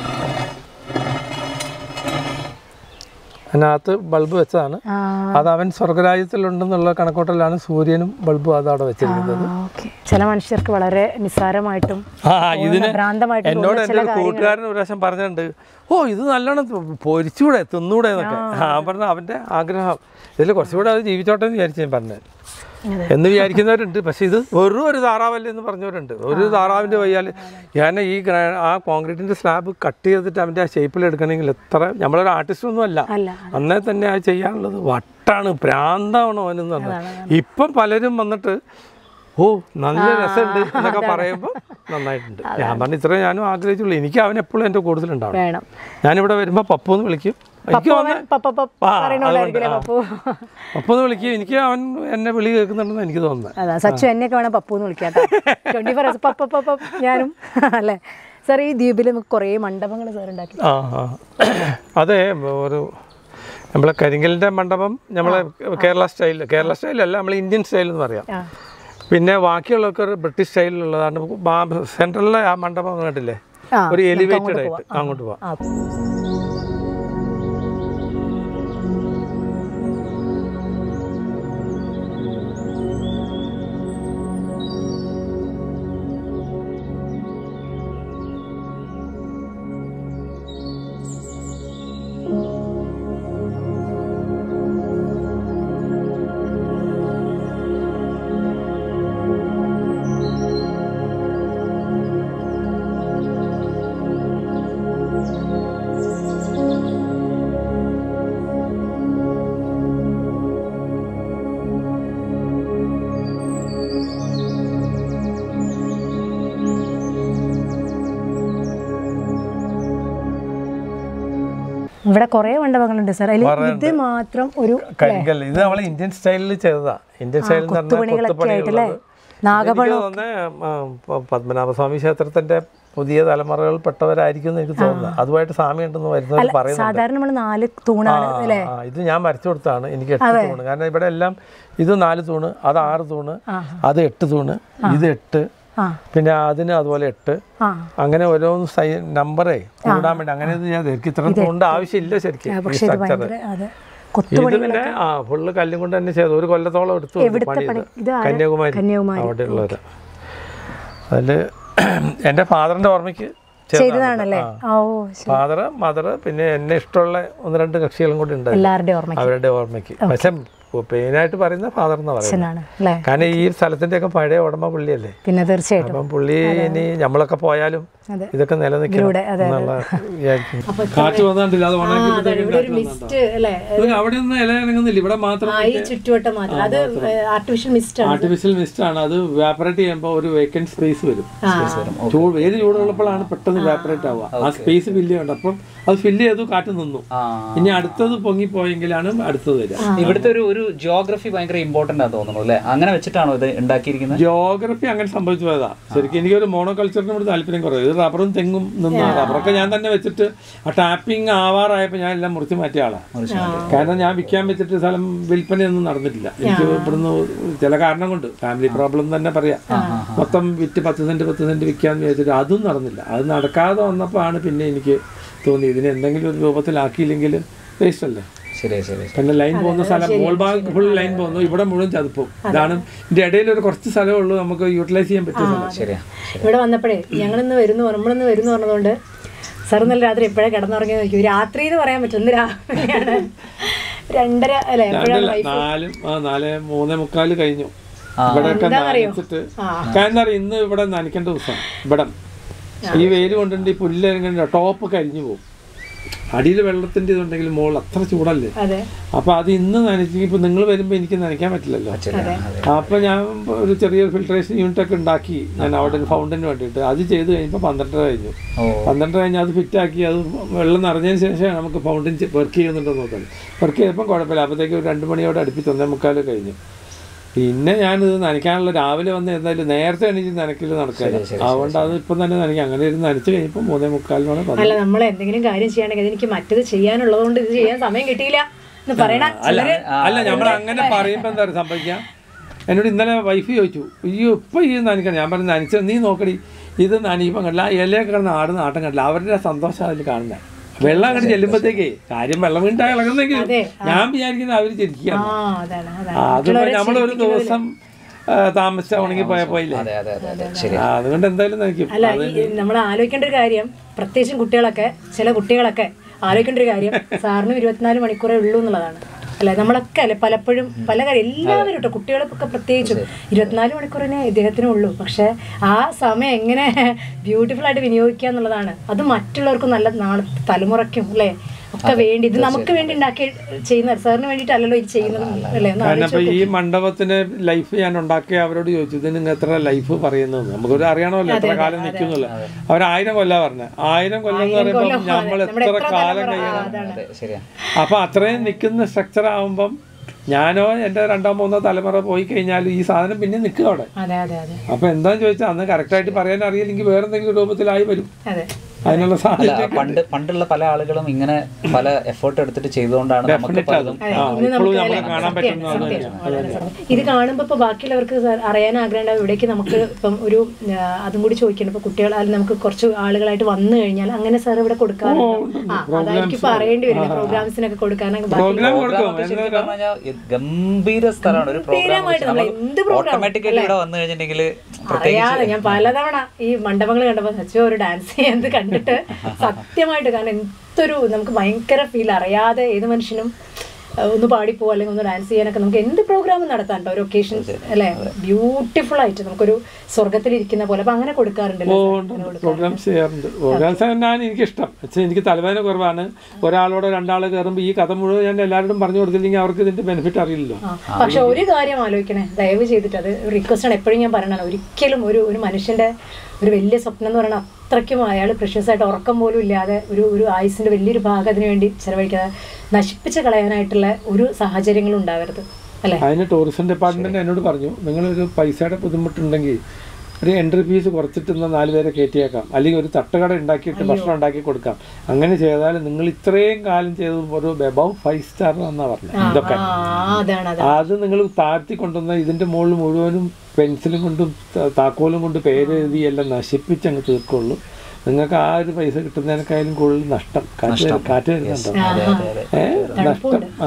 അതിനകത്ത് ബൾബ് വെച്ചതാണ് ആ അത് അവൻ സ്വർഗരാജ്യത്തിലുണ്ടെന്നുള്ള കണക്കൂട്ടലാണ് സൂര്യനും ബൾബും അത് അവിടെ വെച്ചിരിക്കുന്നത് ഓക്കെ ചില മനുഷ്യർക്ക് വളരെ നിസ്സാരമായിട്ടും ആ ഇതിന് ഭ്രാന്തമായിട്ട് എന്നോട് എൻ്റെ ഒരു കൂട്ടുകാരൻ ഒരു പ്രാവശ്യം പറഞ്ഞിട്ടുണ്ട് ഓ ഇത് നല്ലോണം തി- പൊരിച്ചൂടെ തിന്നൂടെ എന്നൊക്കെ ആ പറഞ്ഞ അവൻ്റെ ആഗ്രഹം ഇതിൽ കുറച്ചുകൂടെ അത് ജീവിച്ചോട്ടെ എന്ന് വിചാരിച്ചു ഞാൻ പറഞ്ഞത് എന്ന് വിചാരിക്കുന്നവരുണ്ട് പക്ഷെ ഇത് വെറും ഒരു താറാവല്ലേ എന്ന് പറഞ്ഞവരുണ്ട് ഒരു താറാവിൻ്റെ വയ്യാൽ ഞാൻ ഈ ഗ്രാ- ആ കോൺക്രീറ്റിൻ്റെ സ്ലാബ് കട്ട് ചെയ്തിട്ട് അവൻ്റെ ആ ഷേപ്പിൽ എടുക്കണമെങ്കിൽ എത്ര നമ്മളൊരു ആർട്ടിസ്റ്റ് ഒന്നും അല്ല അല്ല അന്നേ തന്നെ അത് ചെയ്യാനുള്ളത് വട്ടാണ് പ്രാന്താവണം അവനെന്ന് പറഞ്ഞത് ഇപ്പം പലരും വന്നിട്ട് ഓ നല്ല രസമുണ്ട് എന്നൊക്കെ പറയുമ്പോൾ നന്നായിട്ടുണ്ട് ഞാൻ പറഞ്ഞു ഇത്രയും ഞാനും ആഗ്രഹിച്ചുള്ളൂ എനിക്ക് അവൻ എപ്പോഴും എൻ്റെ കൂടുതലുണ്ടാവും വേണം ഞാനിവിടെ വരുമ്പോൾ പപ്പു എന്ന് വിളിക്കും എനിക്ക് പപ്പു വന്ന് അവൻ പപ്പ പപ്പ ആ, പറയണോണ്ടായിരിക്കില്ലേ അതുകൊണ്ട്, പപ്പു പപ്പു എന്ന് വിളിക്കും എനിക്ക് അവൻ എന്നെ വിളി കേൾക്കുന്നുണ്ടെന്ന് എനിക്ക് തോന്നുന്നത് അതാ സച്ചു എന്നെയൊക്കെ വേണം പപ്പു എന്ന് വിളിക്കാം ട്വന്റി ഫോർ പപ്പ പപ്പ ഞാനും അല്ലേ സാർ ഈ ദ്വീപിൽ നമുക്ക് കുറേ മണ്ഡപങ്ങൾ സാർ ഉണ്ടാക്കി ആ ആ അതെ ഒരു നമ്മളെ കരിങ്കലിൻ്റെ മണ്ഡപം നമ്മളെ കേരള സ്റ്റൈൽ കേരള സ്റ്റൈലല്ല നമ്മൾ ഇന്ത്യൻ സ്റ്റൈൽ എന്ന് പറയാം ആ പിന്നെ ബാക്കിയുള്ളതൊക്കെ ഒരു ബ്രിട്ടീഷ് സ്റ്റൈലിലുള്ളതാണ് സെൻട്രലിലെ ആ മണ്ഡപം കണ്ടില്ലേ ആ, ഒരു നമുക്ക് എലിവേറ്റഡ് അങ്ങോട്ട് ആയിട്ട് അങ്ങോട്ട് പോവാം ആ ഇവിടെ കുറേ മണ്ഡപങ്ങളുണ്ട് സാർ അതിൽ ഇത് മാത്രം ഒരു കരിങ്കൽ ഇത് നമ്മൾ ഇന്ത്യൻ സ്റ്റൈലിൽ ചെയ്തതാ ഇന്ത്യൻ സ്റ്റൈലിൽ എന്ന് പറഞ്ഞാൽ കൊത്തുപണികളൊക്കെ ആയിട്ടല്ലേ കൊത്തുപണികളുള്ളത് നാഗപണം എനിക്ക് തോന്നുന്നത് ആ, പ- പത്മനാഭസ്വാമി ക്ഷേത്രത്തിന്റെ പുതിയ തലമുറകൾ പെട്ടവരായിരിക്കും എന്ന് എനിക്ക് തോന്നുന്നത് അതുമായിട്ട് സാമ്യമുണ്ടെന്ന് വരുന്നവർ പറയുന്നത് സാധാരണ നമ്മൾ നാല് തൂണാണ് അല്ലേ ആ, ഇത് ഞാൻ വരച്ചു കൊടുത്താണ് എനിക്ക് എട്ട് തൂണ് കാരണം ഇവിടെ എല്ലാം ഇത് നാല് തൂണ് അത് ആറ് തൂണ് അത് എട്ട് തൂണ് ഇത് എട്ട് ആ പിന്നെ അതിന് അതുപോലെ എട്ട് ആ അങ്ങനെ ഓരോന്ന് സൈ നമ്പറേ കൂടാൻ വേണ്ടി അങ്ങനെ ഇത് ഞാൻ എനിക്ക് ഇത്ര തൂണിന്റെ ആവശ്യമില്ല ശരിക്കും ഈ പക്ഷെ ഇത് സ്ട്രക്ചർ ഭയങ്കര അതെ ഇത് കൊത്തുപണി പിന്നെ ആ ഫുള്ള് കല്ലും കൊണ്ട് തന്നെ ചെയ്തു ഒരു കൊല്ലത്തോളം എടുത്തു കൊടുത്തു എവിടുത്തെ പണി പണി? ഇത്. ഇത് ആരാ? കന്യാകുമാരി കന്യാകുമാരി. അവിടെ ഉള്ളവര് അതില് എൻ്റെ ഫാദറിന്റെ ഓർമ്മയ്ക്ക് ചെയ്തതാണല്ലേ ഓ ശരി. ഫാദർ മദർ പിന്നെ എന്നെ ഇഷ്ടമുള്ള ഒന്ന് രണ്ട് കക്ഷികളും കൂടി ഉണ്ട് എല്ലാവരുടെയും ഓർമ്മയ്ക്ക് അവരുടെ ഓർമ്മയ്ക്ക് പക്ഷെ മെയിനായിട്ട് പറയുന്ന ഫാദർ എന്ന് പറയുന്നത് അച്ഛനാണ് അല്ലേ കാരണം ഈ സ്ഥലത്തിന്റെ ഒക്കെ പഴയ ഉടമ പുള്ളിയല്ലേ പിന്നെ തീർച്ചയായിട്ടും അപ്പം പുള്ളി ഇനി നമ്മളൊക്കെ പോയാലും അതെ. ഇതൊക്കെ നിലനിൽക്കണം ഇവിടെ, അതെ, അതെ. എന്നുള്ള വിചാരിക്കുന്നു. കാറ്റ് വന്നിട്ടില്ല അത് ഇവിടെ ഒരു മിസ്റ്റ് അല്ലേ അവിടെ ഒന്നും ഇല ഇറങ്ങുന്നില്ല ഇവിടെ മാത്രം ആ ഈ ചുറ്റുവട്ടം മാത്രം അത് ആർട്ടിഫിഷ്യൽ മിസ്റ്റ് ആണ് ആർട്ടിഫിഷ്യൽ മിസ്റ്റ് ആണ് അത് വാപ്പറേറ്റ് ചെയ്യുമ്പോൾ ഒരു വേക്കൻറ്റ് സ്പേസ് വരും ചൂട് ഏത് ചൂടുള്ളപ്പോഴാണ് പെട്ടെന്ന് വാപ്പറേറ്റ് ആവുക ആ സ്പേസ് ഫില്ല് ചെയ്യണ്ട അപ്പം അത് ഫില്ല് ചെയ്തു കാറ്റ് നിന്നു ഇനി അടുത്തത് പൊങ്ങിപ്പോയെങ്കിലാണ് അടുത്തത് വരിക ഇവിടുത്തെ ഒരു ഒരു ജിയോഗ്രഫി ഭയങ്കര ഇമ്പോർട്ടന്റ് ആണെന്ന് തോന്നുന്നു അല്ലേ അങ്ങനെ വെച്ചിട്ടാണോ ഇത് ഉണ്ടാക്കിയിരിക്കുന്നത് ജോഗ്രഫി അങ്ങനെ സംഭവിച്ചു പോയതാ ശരിക്കും എനിക്കൊരു മോണോകൾച്ചറിനോട് താല്പര്യം കുറവ് ഇത് റബ്ബറും തെങ്ങും നിന്ന റബ്ബറൊക്കെ ഞാൻ തന്നെ വെച്ചിട്ട് ആ ടാപ്പിംഗ് ആവാറായപ്പോൾ ഞാൻ എല്ലാം മുറിച്ച് മാറ്റിയ ആളാണ് കാരണം ഞാൻ വിൽക്കാൻ വെച്ചിട്ട് സ്ഥലം വിൽപ്പനയൊന്നും നടന്നിട്ടില്ല എനിക്ക് ഇവിടുന്ന് ചില കാരണം കൊണ്ട് ഫാമിലി പ്രോബ്ലം തന്നെ പറയാം മൊത്തം വിറ്റ് പത്ത് സെന്റ് പത്ത് സെന്റ് വിൽക്കാന്ന് വിചാരിച്ചിട്ട് അതും നടന്നില്ല അത് നടക്കാതെ വന്നപ്പോൾ ആണ് പിന്നെ എനിക്ക് തോന്നി ഇതിനെ എന്തെങ്കിലും ഒരു രൂപത്തിലാക്കിയില്ലെങ്കിൽ വേസ്റ്റ് അല്ലേ ശരി ശരി പിന്നെ ലൈൻ പോകുന്ന സ്ഥലം മോൾ ഭാഗം ഫുൾ ലൈൻ പോകുന്നു ഇവിടെ മുഴുവൻ ചതുപ്പും ഇതാണ് ഇതിന്റെ ഇടയിൽ ഒരു കുറച്ച് സ്ഥലമേ ഉള്ളൂ നമുക്ക് യൂട്ടിലൈസ് ചെയ്യാൻ പറ്റിയ സ്ഥലം ശരിയാ ഇവിടെ വന്നപ്പോഴേ ഞങ്ങളിന്ന് വരുന്നു നമ്മളിന്ന് വരുന്നു പറഞ്ഞതുകൊണ്ട് സാർ ഇന്നലെ രാത്രി എപ്പോഴാണ് കിടന്നുറങ്ങി നോക്കി രാത്രി എന്ന് പറയാൻ പറ്റും ഇന്ന് രാവിലെയാണ് രണ്ടര അല്ലെ എപ്പോഴാണ് രണ്ടല്ല നാലും ആ നാല് മൂന്നേ മുക്കാല് കഴിഞ്ഞു ഇവിടെയൊക്കെ എന്താന്നറിയോ? നനച്ചിട്ട് ആ. കാരണം അറിയാം ഇന്ന് ഇവിടെ നനയ്ക്കേണ്ട ദിവസം ഇവിടെ ഈ വെയിൽ കൊണ്ടുണ്ട് ഈ പുല്ല് ടോപ്പ് കരിഞ്ഞു പോകും അടിയിൽ വെള്ളത്തിന്റെ ഇതുണ്ടെങ്കിൽ മുകളിൽ അത്ര ചൂടല്ലേ അതെ അപ്പൊ അത് ഇന്ന് നനച്ചെങ്കിൽ ഇപ്പൊ നിങ്ങൾ വരുമ്പോ എനിക്ക് നനയ്ക്കാൻ പറ്റില്ലല്ലോ അപ്പൊ ഞാൻ ഒരു ചെറിയൊരു ഫിൽട്രേഷൻ യൂണിറ്റ് ഒക്കെ ഉണ്ടാക്കി ഞാൻ അവിടെ ഒരു ഫൗണ്ടന് വേണ്ടിയിട്ട് അത് ചെയ്ത് കഴിഞ്ഞപ്പോൾ പന്ത്രണ്ടര കഴിഞ്ഞു ഓ പന്ത്രണ്ട് കഴിഞ്ഞ് അത് ഫിറ്റ് ആക്കി അത് വെള്ളം നിറഞ്ഞതിന് ശേഷം നമുക്ക് ഫൗണ്ടൻ വർക്ക് ചെയ്യുന്നുണ്ടോ നോക്കാം വർക്ക് ചെയ്തപ്പോൾ കുഴപ്പമില്ല അപ്പോഴത്തേക്ക് ഒരു രണ്ട് മണിയോടെ അടുപ്പിച്ച് ഒന്നേ മുക്കാൽ കഴിഞ്ഞു പിന്നെ ഞാനിത് നനയ്ക്കാനുള്ള രാവിലെ വന്ന് എന്തായാലും നേരത്തെ എണീച്ച് നനയ്ക്കൽ നടക്കില്ല അതുകൊണ്ട് അത് ഇപ്പം തന്നെ നനയ്ക്കാം അങ്ങനെ ഇരുന്ന് നനച്ച് കഴിഞ്ഞപ്പോൾ മൂന്നേ മുക്കാലിനോടെ വന്നു അല്ല നമ്മൾ എന്തെങ്കിലും കാര്യം ചെയ്യണമെങ്കിൽ എനിക്ക് മറ്റത് ചെയ്യാനുള്ളത് കൊണ്ട് ഇത് ചെയ്യാൻ സമയം കിട്ടിയില്ല എന്ന് പറയണ അല്ല അല്ല നമ്മൾ അങ്ങനെ പറയുമ്പോൾ എന്താ പറയുക സംഭവിക്കാം എന്നോട് ഇന്നലെ വൈഫ് ചോദിച്ചു അയ്യോ ഇപ്പം ഈ നനയ്ക്കണം ഞാൻ പറഞ്ഞു നനച്ച നീ നോക്കടി ഇത് നനയിപ്പം കണ്ടില്ല ആ ഇലയൊക്കെ കിടന്ന് ആടുന്ന ആട്ടം കണ്ടില്ല അവരുടെ സന്തോഷം അതിൽ കാണുന്നത് വെള്ളം അങ്ങോട്ട് ചെല്ലുമ്പോഴത്തേക്കേ കാര്യം വെള്ളം വീണ്ടാ ഇളകുന്നെങ്കിൽ ഞാൻ വിചാരിക്കുന്നത് അവർ ചിരിക്കുകയാണ് ആ അതാണ് അതാണ് അതിപ്പോ നമ്മളൊരു ദിവസം ആ, താമസിച്ച ഉണങ്ങി പോയ പോയില്ലേ അതെ അതെ അതെ അതെ ശരി ആ, അതുകൊണ്ട് എന്തായാലും നനയ്ക്കും അല്ല നമ്മൾ ആലോചിക്കേണ്ട ഒരു കാര്യം പ്രത്യേകിച്ചും കുട്ടികളൊക്കെ ചില കുട്ടികളൊക്കെ ആലോചിക്കേണ്ട ഒരു കാര്യം സാറിനും ഇരുപത്തിനാല് മണിക്കൂറേ ഉള്ളൂ എന്നുള്ളതാണ് അല്ലെ നമ്മളൊക്കെ അല്ലെ പലപ്പോഴും പല കാര്യം എല്ലാവരും കേട്ടോ കുട്ടികൾക്കൊക്കെ പ്രത്യേകിച്ചും ഇരുപത്തിനാല് മണിക്കൂറിനെ ഇദ്ദേഹത്തിനും ഉള്ളൂ പക്ഷെ ആ സമയം എങ്ങനെ ബ്യൂട്ടിഫുൾ ആയിട്ട് വിനിയോഗിക്കുക എന്നുള്ളതാണ് അത് മറ്റുള്ളവർക്കും നല്ല നാളെ തലമുറയ്ക്കും അല്ലേ ഒക്കെ വേണ്ടി ഇത് നമുക്ക് വേണ്ടി ഉണ്ടാക്കി ചെയ്യുന്ന സാറിന് വേണ്ടിയിട്ടല്ലല്ലോ ഇത് ചെയ്യുന്നത് അല്ലേ ഒന്ന് കാരണം ഇപ്പൊ ഈ മണ്ഡപത്തിന് ലൈഫ് ഞാൻ ഉണ്ടാക്കിയ അവരോട് ചോദിച്ചു ഇത് നിങ്ങൾ എത്ര ലൈഫ് പറയുന്നത് നമുക്കൊരു അറിയണമല്ലോ എത്ര കാലം നിൽക്കുന്നില്ല അവർ ആയിരം കൊല്ലാ പറഞ്ഞത് ആയിരം കൊല്ലം എന്ന് പറയുമ്പോൾ നമ്മൾ എത്ര കാലം കഴിയണം അതെ ശരിയാ അപ്പൊ അത്രയും നിൽക്കുന്ന സ്ട്രക്ചർ ആവുമ്പം ഞാനോ എൻ്റെ രണ്ടോ മൂന്നോ തലമുറ പോയി കഴിഞ്ഞാൽ ഈ സാധനം പിന്നെ നിൽക്കുക അവിടെ അതെ അതെ അതെ അപ്പൊ എന്താന്ന് ചോദിച്ചാൽ അന്ന് കറക്റ്റായിട്ട് പറയാൻ അറിയില്ലെങ്കിൽ വേറെ എന്തെങ്കിലും രൂപത്തിലായി വരും അതെ അതിനുള്ള അല്ല സാഹചര്യം പണ്ട് പണ്ടുള്ള പല ആളുകളും ഇങ്ങനെ പല എഫേർട്ട് എടുത്തിട്ട് ചെയ്തുകൊണ്ടാണ് നമുക്ക് പലതും അതെ, ആ, ഇന്ന് ഇപ്പോഴും നമുക്ക് നമ്മളെ അല്ലേ, കാണാൻ സത്യം, പറ്റുന്ന അത് സത്യം, തന്നെയാണ്. വളരെ സത്യം. ഇത് കാണുമ്പോൾ ഇപ്പൊ ബാക്കിയുള്ളവർക്ക് സാർ അറിയാൻ ആഗ്രഹം ഇവിടേക്ക് നമുക്ക് ഇപ്പം ഒരു ആ, അതും കൂടി ചോദിക്കണം ഇപ്പൊ കുട്ടികൾ അല്ലെങ്കിൽ നമുക്ക് കുറച്ച് ആളുകളായിട്ട് വന്നു കഴിഞ്ഞാൽ അങ്ങനെ സാർ ഇവിടെ കൊടുക്കാറുണ്ടോ ആ അതായിരിക്കും പറയേണ്ടി വരില്ല പ്രോഗ്രാംസിനൊക്കെ കൊടുക്കാനൊക്കെ ബാക്കി പ്രോഗ്രാം കൊടുക്കും പ്രോഗ്രാമൊക്കെ ശരിക്കും പറഞ്ഞു കഴിഞ്ഞാൽ ഗംഭീര സ്ഥലമാണ് ഒരു ഗംഭീരമായിട്ട് നമ്മൾ എന്ത് പ്രോഗ്രാം program, ഓട്ടോമാറ്റിക്കലി ഇവിടെ വന്നു കഴിഞ്ഞിട്ടുണ്ടെങ്കിൽ അറിയാതെ ഞാൻ പലതവണ ഈ മണ്ഡപങ്ങൾ കണ്ടപ്പോൾ സച്ചോ ഒരു ഡാൻസ് ചെയ്യാൻ കണ്ടിട്ട് സത്യമായിട്ട് കാരണം എന്തൊരു നമുക്ക് ഭയങ്കര ഫീൽ അറിയാതെ ഏത് മനുഷ്യനും അഹ് ഒന്ന് പാടിപ്പോ അല്ലെങ്കിൽ ഒന്ന് ഡാൻസ് ചെയ്യാനൊക്കെ നമുക്ക് എന്ത് പ്രോഗ്രാമും നടത്താൻ കേട്ടോ ഒരു ഒക്കേഷൻസ് അല്ലേ ബ്യൂട്ടിഫുൾ ആയിട്ട് നമുക്കൊരു സ്വർഗത്തിലിരിക്കുന്ന പോലെ അപ്പൊ അങ്ങനെ കൊടുക്കാറുണ്ടല്ലോ പ്രോഗ്രാംസ് ചെയ്യാറുണ്ട് പ്രോഗ്രാംസ് ഞാൻ എനിക്കിഷ്ടം പക്ഷേ എനിക്ക് തലവേദന കുറവാണ് ഒരാളോട് രണ്ടാൾ കയറുമ്പോൾ ഈ കഥ മുഴുവൻ ഞാൻ എല്ലാവരോടും പറഞ്ഞു കൊടുത്തില്ലെങ്കിൽ അവർക്ക് ഇതിന്റെ ബെനിഫിറ്റ് അറിയില്ലല്ലോ ആ, പക്ഷെ ഒരു കാര്യം ആലോചിക്കണേ ദയവ് ചെയ്തിട്ട് അത് റിക്വസ്റ്റ് ആണ് എപ്പോഴും ഞാൻ പറയണതാണ് ഒരിക്കലും ഒരു ഒരു മനുഷ്യന്റെ ഒരു വലിയ സ്വപ്നം എന്ന് പറയുന്നത് അത്രയ്ക്കും അയാൾ പ്രഷ്യസ് ആയിട്ട് ഉറക്കം പോലും ഇല്ലാതെ ഒരു ഒരു ആയുസിന്റെ വലിയൊരു ഭാഗം അതിനു വേണ്ടി ചെലവഴിക്കാതെ നശിപ്പിച്ച് കളയാനായിട്ടുള്ള ഒരു സാഹചര്യങ്ങളും ഉണ്ടാവരുത് അല്ലെ അതിന് ടൂറിസം ഡിപ്പാർട്ട്മെന്റ് എന്നോട് പറഞ്ഞു നിങ്ങളൊരു പൈസയുടെ ബുദ്ധിമുട്ടുണ്ടെങ്കിൽ ഒരു എൻട്രി ഫീസ് കുറച്ചിട്ട് ഇന്ന് നാല് പേരെ കയറ്റിയേക്കാം അല്ലെങ്കിൽ ഒരു തട്ടുകട ഉണ്ടാക്കിയിട്ട് ഭക്ഷണം ഉണ്ടാക്കി കൊടുക്കാം അങ്ങനെ ചെയ്താൽ നിങ്ങൾ ഇത്രയും കാലം ചെയ്തത് ഒരു എബവ് ഫൈവ് സ്റ്റാർ എന്നാ പറഞ്ഞത് ഇതൊക്കെ ആ അതാണ് അത് അത് നിങ്ങൾ താഴ്ത്തി കൊണ്ടുവന്ന ഇതിന്റെ മുകളിൽ മുഴുവനും പെൻസിലും കൊണ്ടും ത- താക്കോലും കൊണ്ട് പേര് എഴുതി എല്ലാം നശിപ്പിച്ച് അങ്ങ് തീർക്കുള്ളൂ നിങ്ങൾക്ക് ആ ഒരു പൈസ കിട്ടുന്നതിനേക്കാളും കൂടുതൽ നഷ്ടം കാറ്റ് കാറ്റ് വരുന്നുണ്ടോ അതെ അതെ അതെ ഏ നഷ്ടം ആ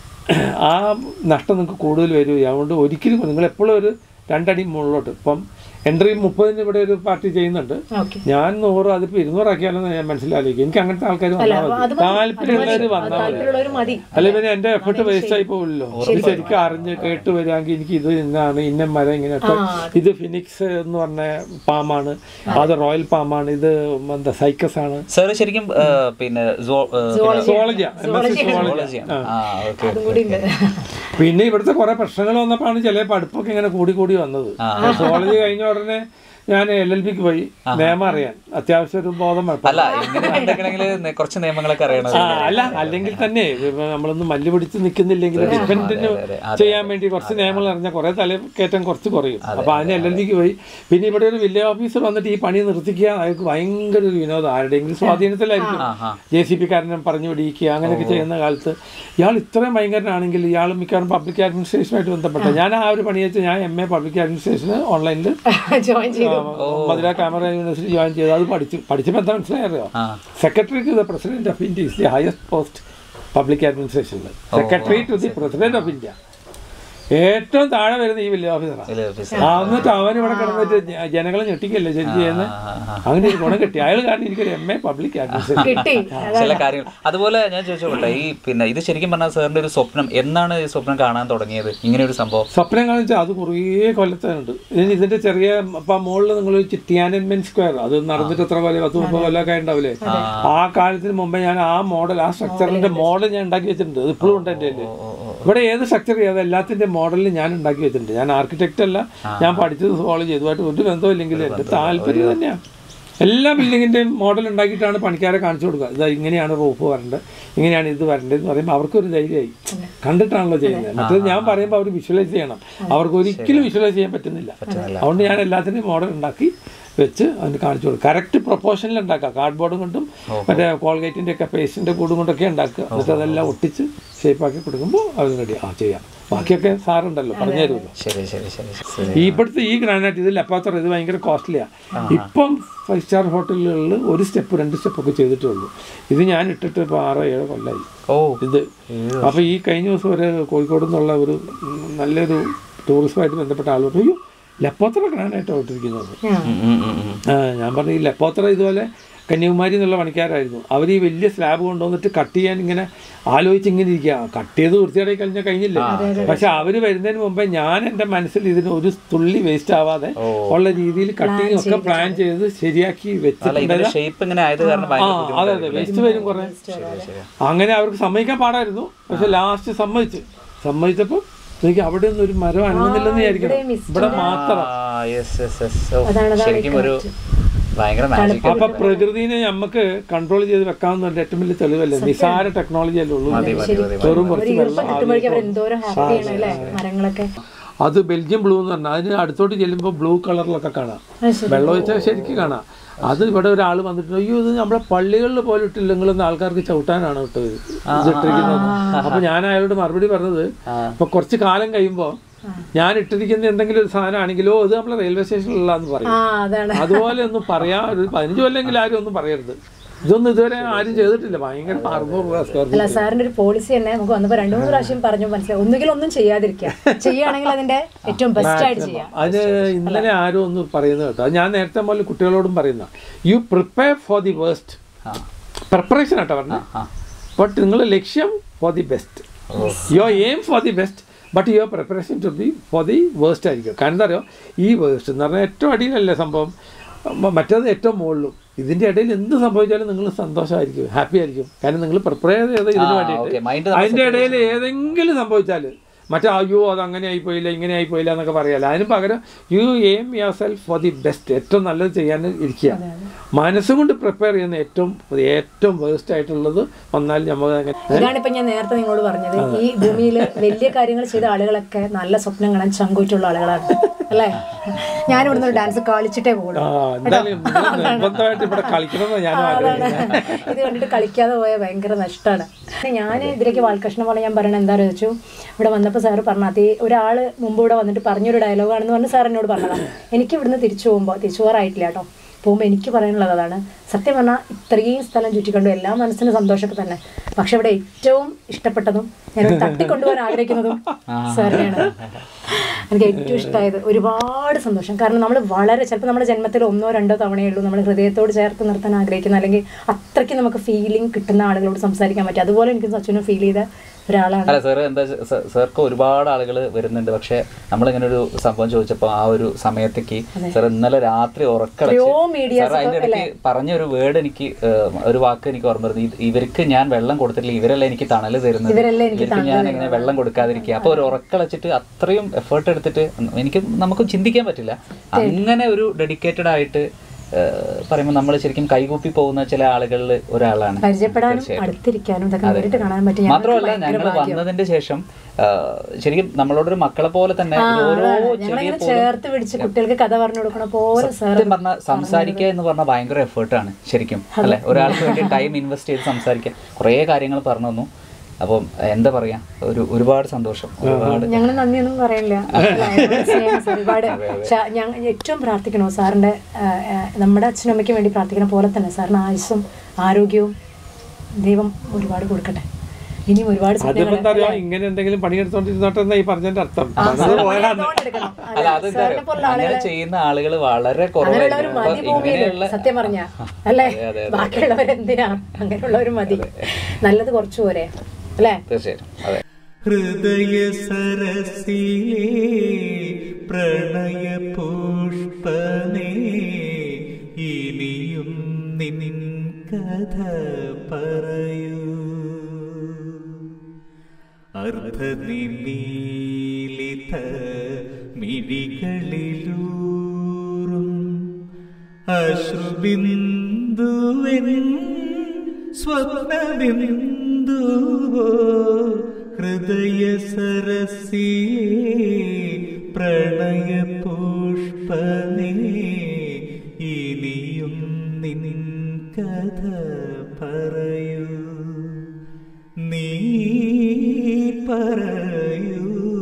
ആ നഷ്ടം നിങ്ങൾക്ക് കൂടുതൽ വരും അതുകൊണ്ട് ഒരിക്കലും നിങ്ങൾ എപ്പോഴും ഒരു രണ്ടടി മുകളിലോട്ട് ഇപ്പം എൻട്രി മുപ്പതിന് ഇവിടെ ഒരു പാർട്ടി ചെയ്യുന്നുണ്ട് ഓക്കെ ഞാൻ നൂറ് അതിപ്പോ ഇരുന്നൂറാക്കിയാലെന്ന് ഞാൻ മനസ്സിലാലോചിക്കും എനിക്ക് അങ്ങനത്തെ ആൾക്കാർ വന്നാൽ മതി താല്പര്യമുള്ളവർ വന്നാൽ മതി താല്പര്യമുള്ളവർ മതി അല്ല പിന്നെ എന്റെ എഫർട്ട് വേസ്റ്റ് ആയി പോവില്ലല്ലോ ഇത് ശരിക്കും അറിഞ്ഞ് കേട്ട് വരാമെങ്കിൽ എനിക്ക് ഇത് ഇന്നാണ് ഇന്ന മരം ഇങ്ങനെ ഇപ്പൊ ഇത് ഫിനിക്സ് എന്ന് പറഞ്ഞ പാമാണ് അത് റോയൽ പാമാണ് ഇത് എന്താ സൈക്കസ് ആണ് സാർ ശരിക്കും ആ, പിന്നെ സുവോളജിയാ M S C zoology zoology ആ ഓക്കെ അതും കൂടി ഉണ്ട് പിന്നെ ഇവിടുത്തെ കുറെ പ്രശ്നങ്ങൾ വന്നപ്പോഴാണ് ചില പഠിപ്പൊക്കെ ഇങ്ങനെ കൂടി കൂടി വന്നത് സുവോളജി കഴിഞ്ഞ ഉടനെ ഞാൻ എൽ എൽ ബിക്ക് പോയി നിയമം അറിയാൻ അത്യാവശ്യം ഒരു ബോധം വേണം. അല്ല ഇങ്ങനെ കണ്ടെങ്കിൽ കുറച്ച് നിയമങ്ങളൊക്കെ അറിയണം ആ, അല്ല അല്ലെങ്കിൽ തന്നെ ഇപ്പൊ നമ്മളൊന്ന് മല്ല് പിടിച്ച് നിൽക്കുന്നില്ലെങ്കിൽ ഡിഫൻഡിന് ചെയ്യാൻ വേണ്ടി കുറച്ച് നിയമങ്ങൾ അറിഞ്ഞാൽ കുറെ തലക്കയറ്റം കുറച്ച് കുറയും അപ്പൊ അതിന് എൽ എൽ ബിക്ക് പോയി പിന്നെ ഇവിടെ ഒരു വില്ലേജ് ഓഫീസർ വന്നിട്ട് ഈ പണി നിർത്തിക്കുക അയാൾക്ക് ഭയങ്കര ഒരു വിനോദം ആരുടെയെങ്കിലും സ്വാധീനത്തിലായിരിക്കും ആ. ജെ സി പി കാരനെ പറഞ്ഞു പിടിക്കുക അങ്ങനെയൊക്കെ ചെയ്യുന്ന കാലത്ത് ഇയാൾ ഇത്രയും ഭയങ്കരനാണെങ്കിൽ ഇയാൾ മിക്കവാറും പബ്ലിക് അഡ്മിനിസ്ട്രേഷനുമായിട്ട് ബന്ധപ്പെട്ട ഞാൻ ആ ഒരു പണി വെച്ച് ഞാൻ എം എ പബ്ലിക് അഡ്മിനിസ്ട്രേഷന് ഓൺലൈനിൽ ജോയിൻ ചെയ്തു മധുര ക്യാമറ യൂണിവേഴ്സിറ്റി ജോയിൻ ചെയ്തു അത് പഠിച്ചു പഠിച്ചപ്പോൾ എന്താ മനസ്സിലായോ ആ secretary to the president of India is the highest post public അഡ്മിനിസ്ട്രേഷനിൽ secretary to the president of India ഏറ്റവും താഴെ വരുന്ന ഈ വലിയ ഓഫീസറാണ് വലിയ ഓഫീസർ ആ എന്നിട്ട് അവൻ ഇവിടെ കിടന്നിട്ട് ജ- ജനങ്ങളെ ഞെട്ടിക്കല്ലേ ശരി ചെയ്യുന്നത് അങ്ങനെ ഒരു ഗുണം കിട്ടി അയാൾ കാരണം എനിക്കൊരു എം എ പബ്ലിക് അഡ്മിനിസ്ട്രേഷൻ കിട്ടി ചില കാര്യങ്ങൾ അതുപോലെ ഞാൻ ചോദിച്ചോട്ടെ ഈ പിന്നെ ഇത് ശരിക്കും പറഞ്ഞാൽ സാറിന്റെ ഒരു സ്വപ്നം എന്നാണ് ഈ സ്വപ്നം കാണാൻ തുടങ്ങിയത് ഇങ്ങനെ ഒരു സംഭവം സ്വപ്നം കാണിച്ചാൽ അത് കുറേ കൊല്ലത്തുണ്ട് ഇതിന് ഇതിന്റെ ചെറിയ ഇപ്പം മുകളിൽ നിങ്ങൾ ടിയാനൻമെൻ സ്ക്വയർ അത് നടന്നിട്ട് എത്ര കൊല്ലം പത്ത് മുപ്പത് കൊല്ലമൊക്കെ ഉണ്ടാവില്ലേ ആ കാലത്തിന് മുമ്പേ ഞാൻ ആ മോഡൽ ആ സ്ട്രക്ചറിന്റെ മോഡൽ ഞാൻ ഉണ്ടാക്കി വെച്ചിട്ടുണ്ട് അത് ഇപ്പോഴും ഉണ്ട് എൻ്റെ കയ്യില്. ഇവിടെ ഏത് സ്ട്രക്ചർ ചെയ്യാതെ എല്ലാത്തിന്റെ മോഡലിൽ ഞാൻ ഉണ്ടാക്കി വെച്ചിട്ടുണ്ട് ഞാൻ ആർക്കിടെക്റ്റ് അല്ല ഞാൻ പഠിച്ചത് സുവോളജി ഇതുമായിട്ട് ഒരു ബന്ധമില്ലെങ്കിൽ എൻ്റെ താല്പര്യം തന്നെയാണ് എല്ലാ ബിൽഡിങ്ങിന്റെയും മോഡൽ ഉണ്ടാക്കിയിട്ടാണ് പണിക്കാരെ കാണിച്ചു കൊടുക്കുക ഇതാ ഇങ്ങനെയാണ് റൂഫ് വരേണ്ടത് ഇങ്ങനെയാണ് ഇത് വരേണ്ടത് എന്ന് പറയുമ്പോൾ അവർക്കൊരു ധൈര്യമായി കണ്ടിട്ടാണല്ലോ ചെയ്യുന്നത് മറ്റേത് ഞാൻ പറയുമ്പോൾ അവർ വിഷ്വലൈസ് ചെയ്യണം അവർക്ക് ഒരിക്കലും വിഷ്വലൈസ് ചെയ്യാൻ പറ്റുന്നില്ല അതുകൊണ്ട് ഞാൻ എല്ലാത്തിൻ്റെയും മോഡൽ ഉണ്ടാക്കി വെച്ച് അതിന് കാണിച്ചു കൊടുക്കും കറക്റ്റ് പ്രൊപ്പോർഷനിൽ ഉണ്ടാക്കുക കാർഡ് ബോർഡും കൊണ്ടും മറ്റേ കോൾഗേറ്റിൻ്റെ ഒക്കെ പേസ്റ്റിൻ്റെ കൂടും കൊണ്ടൊക്കെ ഉണ്ടാക്കുക എന്നിട്ട് അതെല്ലാം ഒട്ടിച്ച് ഷേപ്പാക്കി കൊടുക്കുമ്പോൾ അവർ റെഡി ആ ചെയ്യാം ബാക്കിയൊക്കെ സാറുണ്ടല്ലോ പറഞ്ഞു തരുമല്ലോ ശരി ശരി ശരി ശരി ഈ ഇപ്പോഴത്തെ ഈ ഗ്രാനൈറ്റ് ഇത് ലപ്പാത്തറ ഇത് ഭയങ്കര കോസ്റ്റ്ലിയാണ് ഇപ്പം ഫൈവ് സ്റ്റാർ ഹോട്ടലുകളിൽ ഒരു സ്റ്റെപ്പ് രണ്ട് സ്റ്റെപ്പ് ഒക്കെ ചെയ്തിട്ടേ ഉള്ളൂ ഇത് ഞാൻ ഇട്ടിട്ട് ഇപ്പോൾ ആറോ ഏഴോ കൊല്ലമായി ഓ ഇത് അപ്പോൾ ഈ കഴിഞ്ഞ ദിവസം ഒരു കോഴിക്കോട് നിന്നുള്ള ഒരു ഉം, നല്ലൊരു ടൂറിസവുമായിട്ട് ബന്ധപ്പെട്ട ആളോട് അയ്യോ ലപ്പോത്തറ ഗ്രാനൈറ്റാണ് ഇട്ടിരിക്കുന്നത് ഉം, ഉം, ഉം, ഉം. ആ, ഞാൻ പറഞ്ഞു ഈ ലപ്പോത്തറ ഇതുപോലെ കന്യാകുമാരി എന്നുള്ള പണിക്കാരായിരുന്നു അവർ ഈ വലിയ സ്ലാബ് കൊണ്ടുവന്നിട്ട് കട്ട് ചെയ്യാൻ ഇങ്ങനെ ആലോചിച്ച് ഇങ്ങനെ ഇരിക്കുക കട്ട് ചെയ്ത് വൃത്തിയായി കഴിഞ്ഞാൽ കഴിഞ്ഞില്ലേ പക്ഷെ അവർ വരുന്നതിന് മുമ്പേ ഞാൻ എൻ്റെ മനസ്സിൽ ഇതിന് ഒരു തുള്ളി വേസ്റ്റ് ആവാതെ ഉള്ള രീതിയിൽ കട്ടിങ് ഒക്കെ പ്ലാൻ ചെയ്ത് ശരിയാക്കി അല്ല വെച്ചിട്ടുണ്ട് ഇതിന്റെ ഷേപ്പ് ഇങ്ങനെ ആയത് കാരണം ആ ഭയങ്കര അതെ അതെ വേസ്റ്റ് വരും കുറെ അങ്ങനെ അവർക്ക് സമ്മതിക്കാൻ പാടായിരുന്നു പക്ഷെ ലാസ്റ്റ് സമ്മതിച്ചു സമ്മതിച്ചപ്പോൾ എനിക്ക് അവിടെ നിന്ന് ഒരു മരം അനങ്ങുന്നില്ലെന്ന് വിചാരിക്കണം ഇവിടെ മാത്രം ആ, yes, yes, yes. ഓ, ശരിക്കും ഒരു ഭയങ്കര മാജിക് അപ്പൊ പ്രകൃതിനെ നമുക്ക് കൺട്രോൾ ചെയ്ത് വെക്കാവുന്ന ഏറ്റവും വലിയ തെളിവല്ലേ നിസാര ടെക്നോളജി അല്ലേ ഉള്ളൂ വെറും കുറച്ച് വെള്ളം കിട്ടുമ്പോഴേക്കും അവർ എന്തോരം ഹാപ്പിയാണ് അല്ലേ മരങ്ങളൊക്കെ അത് ബെൽജിയം ബ്ലൂ എന്ന് പറഞ്ഞാൽ അതിന് അടുത്തോട്ട് ചെല്ലുമ്പോൾ ബ്ലൂ കളറിലൊക്കെ കാണാം വെള്ളം ഒഴിച്ചാൽ ശരിക്കും കാണാം അത് ഇവിടെ ഒരാൾ വന്നിട്ട് അയ്യോ ഇത് നമ്മുടെ പള്ളികളിൽ പോലും ഇട്ടില്ല നിങ്ങളൊന്ന് ആൾക്കാർക്ക് ചവിട്ടാനാണ് ഇട്ടത് ഇത് ഇട്ടിരിക്കുന്നത് അപ്പൊ ഞാൻ അയാളോട് മറുപടി പറഞ്ഞത് ഇപ്പൊ കുറച്ച് കാലം കഴിയുമ്പോൾ ഞാൻ ഇട്ടിരിക്കുന്ന എന്തെങ്കിലും ഒരു സാധനമാണെങ്കിലോ ഇത് നമ്മളെ റെയിൽവേ സ്റ്റേഷനിലുള്ളതെന്ന് പറയും ആ അതാണ് അതുപോലെ ഒന്നും പറയാ ഒരു പതിനഞ്ച് കൊല്ലെങ്കിലും ആരും ഒന്നും പറയരുത് ഇതൊന്നും ഇതുവരെ ആരും ചെയ്തിട്ടില്ല ഭയങ്കര അറുന്നൂറ് രൂപ സ്ക്വയർ അല്ല സാറിന്റെ ഒരു പോളിസി തന്നെ നമുക്ക് വന്നപ്പോൾ രണ്ടു മൂന്ന് പ്രാവശ്യം പറഞ്ഞു മനസ്സിലായി ഒന്നുകിൽ ഒന്നും ചെയ്യാതിരിക്കുക ചെയ്യുകയാണെങ്കിൽ അതിന്റെ ഏറ്റവും ബെസ്റ്റ് ആയിട്ട് ചെയ്യാം അതിന് ഇന്നലെ ആരും ഒന്ന് പറയുന്നത് കേട്ടോ അത് ഞാൻ നേരത്തെ മുതൽ കുട്ടികളോടും പറയുന്ന you prepare for the worst preparation ആട്ടോ പറഞ്ഞത് ബട്ട് നിങ്ങളുടെ ലക്ഷ്യം for the best your aim for the best but your preparation to be for the worst ആയിരിക്കും കാരണം എന്താ അറിയോ ഈ വേസ്റ്റ് എന്ന് പറഞ്ഞാൽ ഏറ്റവും അടിയിലല്ലേ സംഭവം മ- മറ്റേത് ഏറ്റവും മുകളിലും ഇതിന്റെ ഇടയിൽ എന്ത് സംഭവിച്ചാലും നിങ്ങൾ സന്തോഷമായിരിക്കും ഹാപ്പി ആയിരിക്കും കാരണം നിങ്ങൾ പ്രിപ്പയർ ചെയ്ത് ഇതിന് okay. Mind വേണ്ടിയിട്ട് നമ്മൾ അതിന്റെ ഇടയിൽ ഏതെങ്കിലും സംഭവിച്ചാൽ മറ്റേ അയ്യോ അത് അങ്ങനെ ആയിപ്പോയില്ല ഇങ്ങനെ ആയിപ്പോയില്ല എന്നൊക്കെ പറയാല്ല അതിന് പകരം you aim yourself for the best ഏറ്റവും നല്ലത് ചെയ്യാൻ ഇരിക്കുക മനസ്സുകൊണ്ട് പ്രിപ്പയർ ചെയ്യുന്ന ഏറ്റവും ഏറ്റവും വേസ്റ്റ് ആയിട്ടുള്ളത് വന്നാൽ നമ്മൾ അങ്ങനെ ഇതാണ് ഇപ്പൊ ഞാൻ നേരത്തെ നിങ്ങളോട് പറഞ്ഞത് ഈ ഭൂമിയിൽ വലിയ കാര്യങ്ങൾ ചെയ്ത ആളുകളൊക്കെ നല്ല സ്വപ്നം കാണാൻ ചങ്കൂറ്റുള്ള ആളുകളാണ് അല്ലേ ഞാൻ ഇവിടുന്ന് ഒരു ഡാൻസ് കളിച്ചിട്ടേ പോകുള്ളൂ ആ എന്തായാലും നിങ്ങൾ നിർബന്ധമായിട്ട് ഇവിടെ കളിക്കണമെന്ന് ഞാനും ആഗ്രഹിക്കുന്നത് ഇത് കണ്ടിട്ട് കളിക്കാതെ പോയ ഭയങ്കര നഷ്ടമാണ് ഞാൻ ഇതിലേക്ക് വാൽകൃഷ്ണ പോലെ ഞാൻ പറയണത് എന്താ വെച്ചു ഇവിടെ വന്നപ്പോൾ സാറ് പറഞ്ഞു അതേ ഒരാൾ മുമ്പ് ഇവിടെ വന്നിട്ട് പറഞ്ഞൊരു ഡയലോഗാണെന്ന് പറഞ്ഞ് സാർ എന്നോട് പറഞ്ഞതാണ് എനിക്ക് ഇവിടുന്ന് തിരിച്ചു പോകുമ്പോൾ തിരിച്ചു പോകാറായിട്ടില്ല കേട്ടോ പോകുമ്പോൾ എനിക്ക് പറയാനുള്ളത് അതാണ് സത്യം പറഞ്ഞാൽ ഇത്രയും സ്ഥലം ചുറ്റിക്കണ്ടു എല്ലാ മനസ്സിനും സന്തോഷമൊക്കെ തന്നെ പക്ഷെ ഇവിടെ ഏറ്റവും ഇഷ്ടപ്പെട്ടതും ഞാൻ തട്ടിക്കൊണ്ടുപോകാൻ ആഗ്രഹിക്കുന്നതും സാറിനെയാണ് എനിക്ക് ഏറ്റവും ഇഷ്ടമായത് ഒരുപാട് സന്തോഷം കാരണം നമ്മൾ വളരെ ചിലപ്പോൾ നമ്മുടെ ജന്മത്തിൽ ഒന്നോ രണ്ടോ തവണയേ ഉള്ളൂ നമ്മൾ ഹൃദയത്തോട് ചേർത്ത് നിർത്താൻ ആഗ്രഹിക്കുന്ന അല്ലെങ്കിൽ അത്രയ്ക്ക് നമുക്ക് ഫീലിംഗ് കിട്ടുന്ന ആളുകളോട് സംസാരിക്കാൻ പറ്റും അതുപോലെ എനിക്ക് സച്ചുവിനും ഫീൽ ചെയ്ത ഒരാളാണ് അല്ല സാർ എന്താ സ- സാർക്ക് ഒരുപാട് ആളുകൾ വരുന്നുണ്ട് പക്ഷെ നമ്മളിങ്ങനെ ഒരു സംഭവം ചോദിച്ചപ്പോൾ ആ ഒരു സമയത്തേക്ക് സാർ ഇന്നലെ രാത്രി ഉറക്കളച്ച് എത്രയോ medias സാർ അതിന്റെ ഇടയ്ക്ക് പറഞ്ഞ ഒരു വേർഡ് എനിക്ക് ഏഹ്, ഒരു വാക്ക് എനിക്ക് ഓർമ്മ വരുന്നു ഇത് ഇവർക്ക് ഞാൻ വെള്ളം കൊടുത്തിട്ടില്ല ഇവരല്ല എനിക്ക് തണല് തരുന്നത് ഇവരല്ലേ എനിക്ക് ഇവർക്ക് ഞാൻ ഇങ്ങനെ വെള്ളം കൊടുക്കാതിരിക്കുക അപ്പൊ ഒരു ഉറക്കളച്ചിട്ട് അത്രയും എഫേർട്ട് എടുത്തിട്ട് എനിക്ക് നമുക്ക് ചിന്തിക്കാൻ പറ്റില്ല അങ്ങനെ ഒരു ഡെഡിക്കേറ്റഡ് ആയിട്ട് ഏഹ്, പറയുമ്പോൾ നമ്മൾ ശരിക്കും കൈകൂപ്പി പോകുന്ന ചില ആളുകളിൽ ഒരാളാണ് പരിചയപ്പെടാനും അടുത്തിരിക്കാനും ഇതൊക്കെ നേരിട്ട് കാണാൻ പറ്റും ഞങ്ങൾക്ക് മാത്രമല്ല ഭയങ്കര ഞങ്ങൾ ഭാഗ്യം. വന്നതിന്റെ ശേഷം ആ, ശരിക്കും നമ്മളോടൊരു മക്കളെ പോലെ തന്നെ ഓരോ ചെറിയ ഞങ്ങളിങ്ങനെ ചേർത്ത് പിടിച്ച് കുട്ടികൾക്ക് കഥ പറഞ്ഞു കൊടുക്കണ പോലെ സാർ സത്യം പറഞ്ഞ സംസാരിക്കുക എന്ന് പറഞ്ഞാൽ ഭയങ്കര എഫേർട്ടാണ് ശരിക്കും അല്ലെ ഒരാൾക്ക് വേണ്ടി ടൈം ഇൻവെസ്റ്റ് ചെയ്ത് സംസാരിക്കാൻ കുറേ കാര്യങ്ങൾ പറഞ്ഞു തന്നു അപ്പം എന്താ പറയാ ഒരു ഒരുപാട് സന്തോഷം ഒരുപാട് ഞങ്ങൾ നന്ദിയൊന്നും പറയില്ല സ്നേഹം സാർ ഒരുപാട് പക്ഷെ ഞങ്ങൾ ഏറ്റവും പ്രാർത്ഥിക്കണോ സാറിന്റെ ആ, ആ, നമ്മുടെ അച്ഛനും അമ്മയ്ക്കും വേണ്ടി പ്രാർത്ഥിക്കണ പോലെ തന്നെ സാറിന് ആയുസ്സും ആരോഗ്യവും ദൈവം ഒരുപാട് കൊടുക്കട്ടെ ഇനിയും ഒരുപാട് അതിപ്പോ സ്വപ്നങ്ങൾ എന്താ പറയാ ഇങ്ങനെ എന്തെങ്കിലും പണിയെടുത്തോണ്ടിരുന്നോട്ടെ എന്നാ ഈ പറഞ്ഞതിന്റെ അർത്ഥം അത് പോയാ എടുക്കണം. അല്ല അത് എന്താ സാറിനെ പോലുള്ള അങ്ങനെ ആളുകളെ ചെയ്യുന്ന ആളുകൾ വളരെ അങ്ങനെയുള്ളവർ കുറവായിരിക്കും മതി അപ്പൊ ഭൂമിയിൽ ഇങ്ങനെയുള്ള സത്യം പറഞ്ഞ അല്ലേ അതെ, അതെ, അതെ. ബാക്കിയുള്ളവരെന്തിനാ അങ്ങനെയുള്ളവർ മതി നല്ലത് കുറച്ചു പോരെ അല്ലേ തീർച്ചയായിട്ടും അതെ ഹൃദയ സരസിലേ പ്രണയ പുഷ്പനേ ഇനിയും നിൻ കഥ പറയൂ അർദ്ധനിമീലിത മിഴികളിലൂറും അശ്രുബിന്ദുവൻ സ്വപ്നബിന്ദുവോ ഹൃദയ സരസിലേ പ്രണയ പുഷ്പനേ ഇനിയും നിൻ കഥ പറയൂ നീ പറയൂ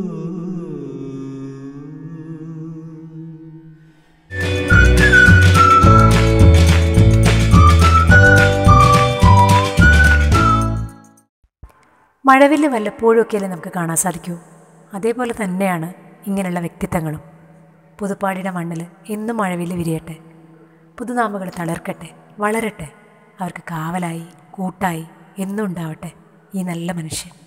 മഴവില്ല് വല്ലപ്പോഴുമൊക്കെയല്ലേ നമുക്ക് കാണാൻ സാധിക്കൂ അതേപോലെ തന്നെയാണ് ഇങ്ങനെയുള്ള വ്യക്തിത്വങ്ങളും പുതുപ്പാടിയുടെ മണ്ണിൽ എന്നും മഴവില്ല് വിരിയട്ടെ പുതുനാമ്പുകൾ തളിർക്കട്ടെ വളരട്ടെ അവർക്ക് കാവലായി കൂട്ടായി എന്നും ഉണ്ടാവട്ടെ ഈ നല്ല മനുഷ്യൻ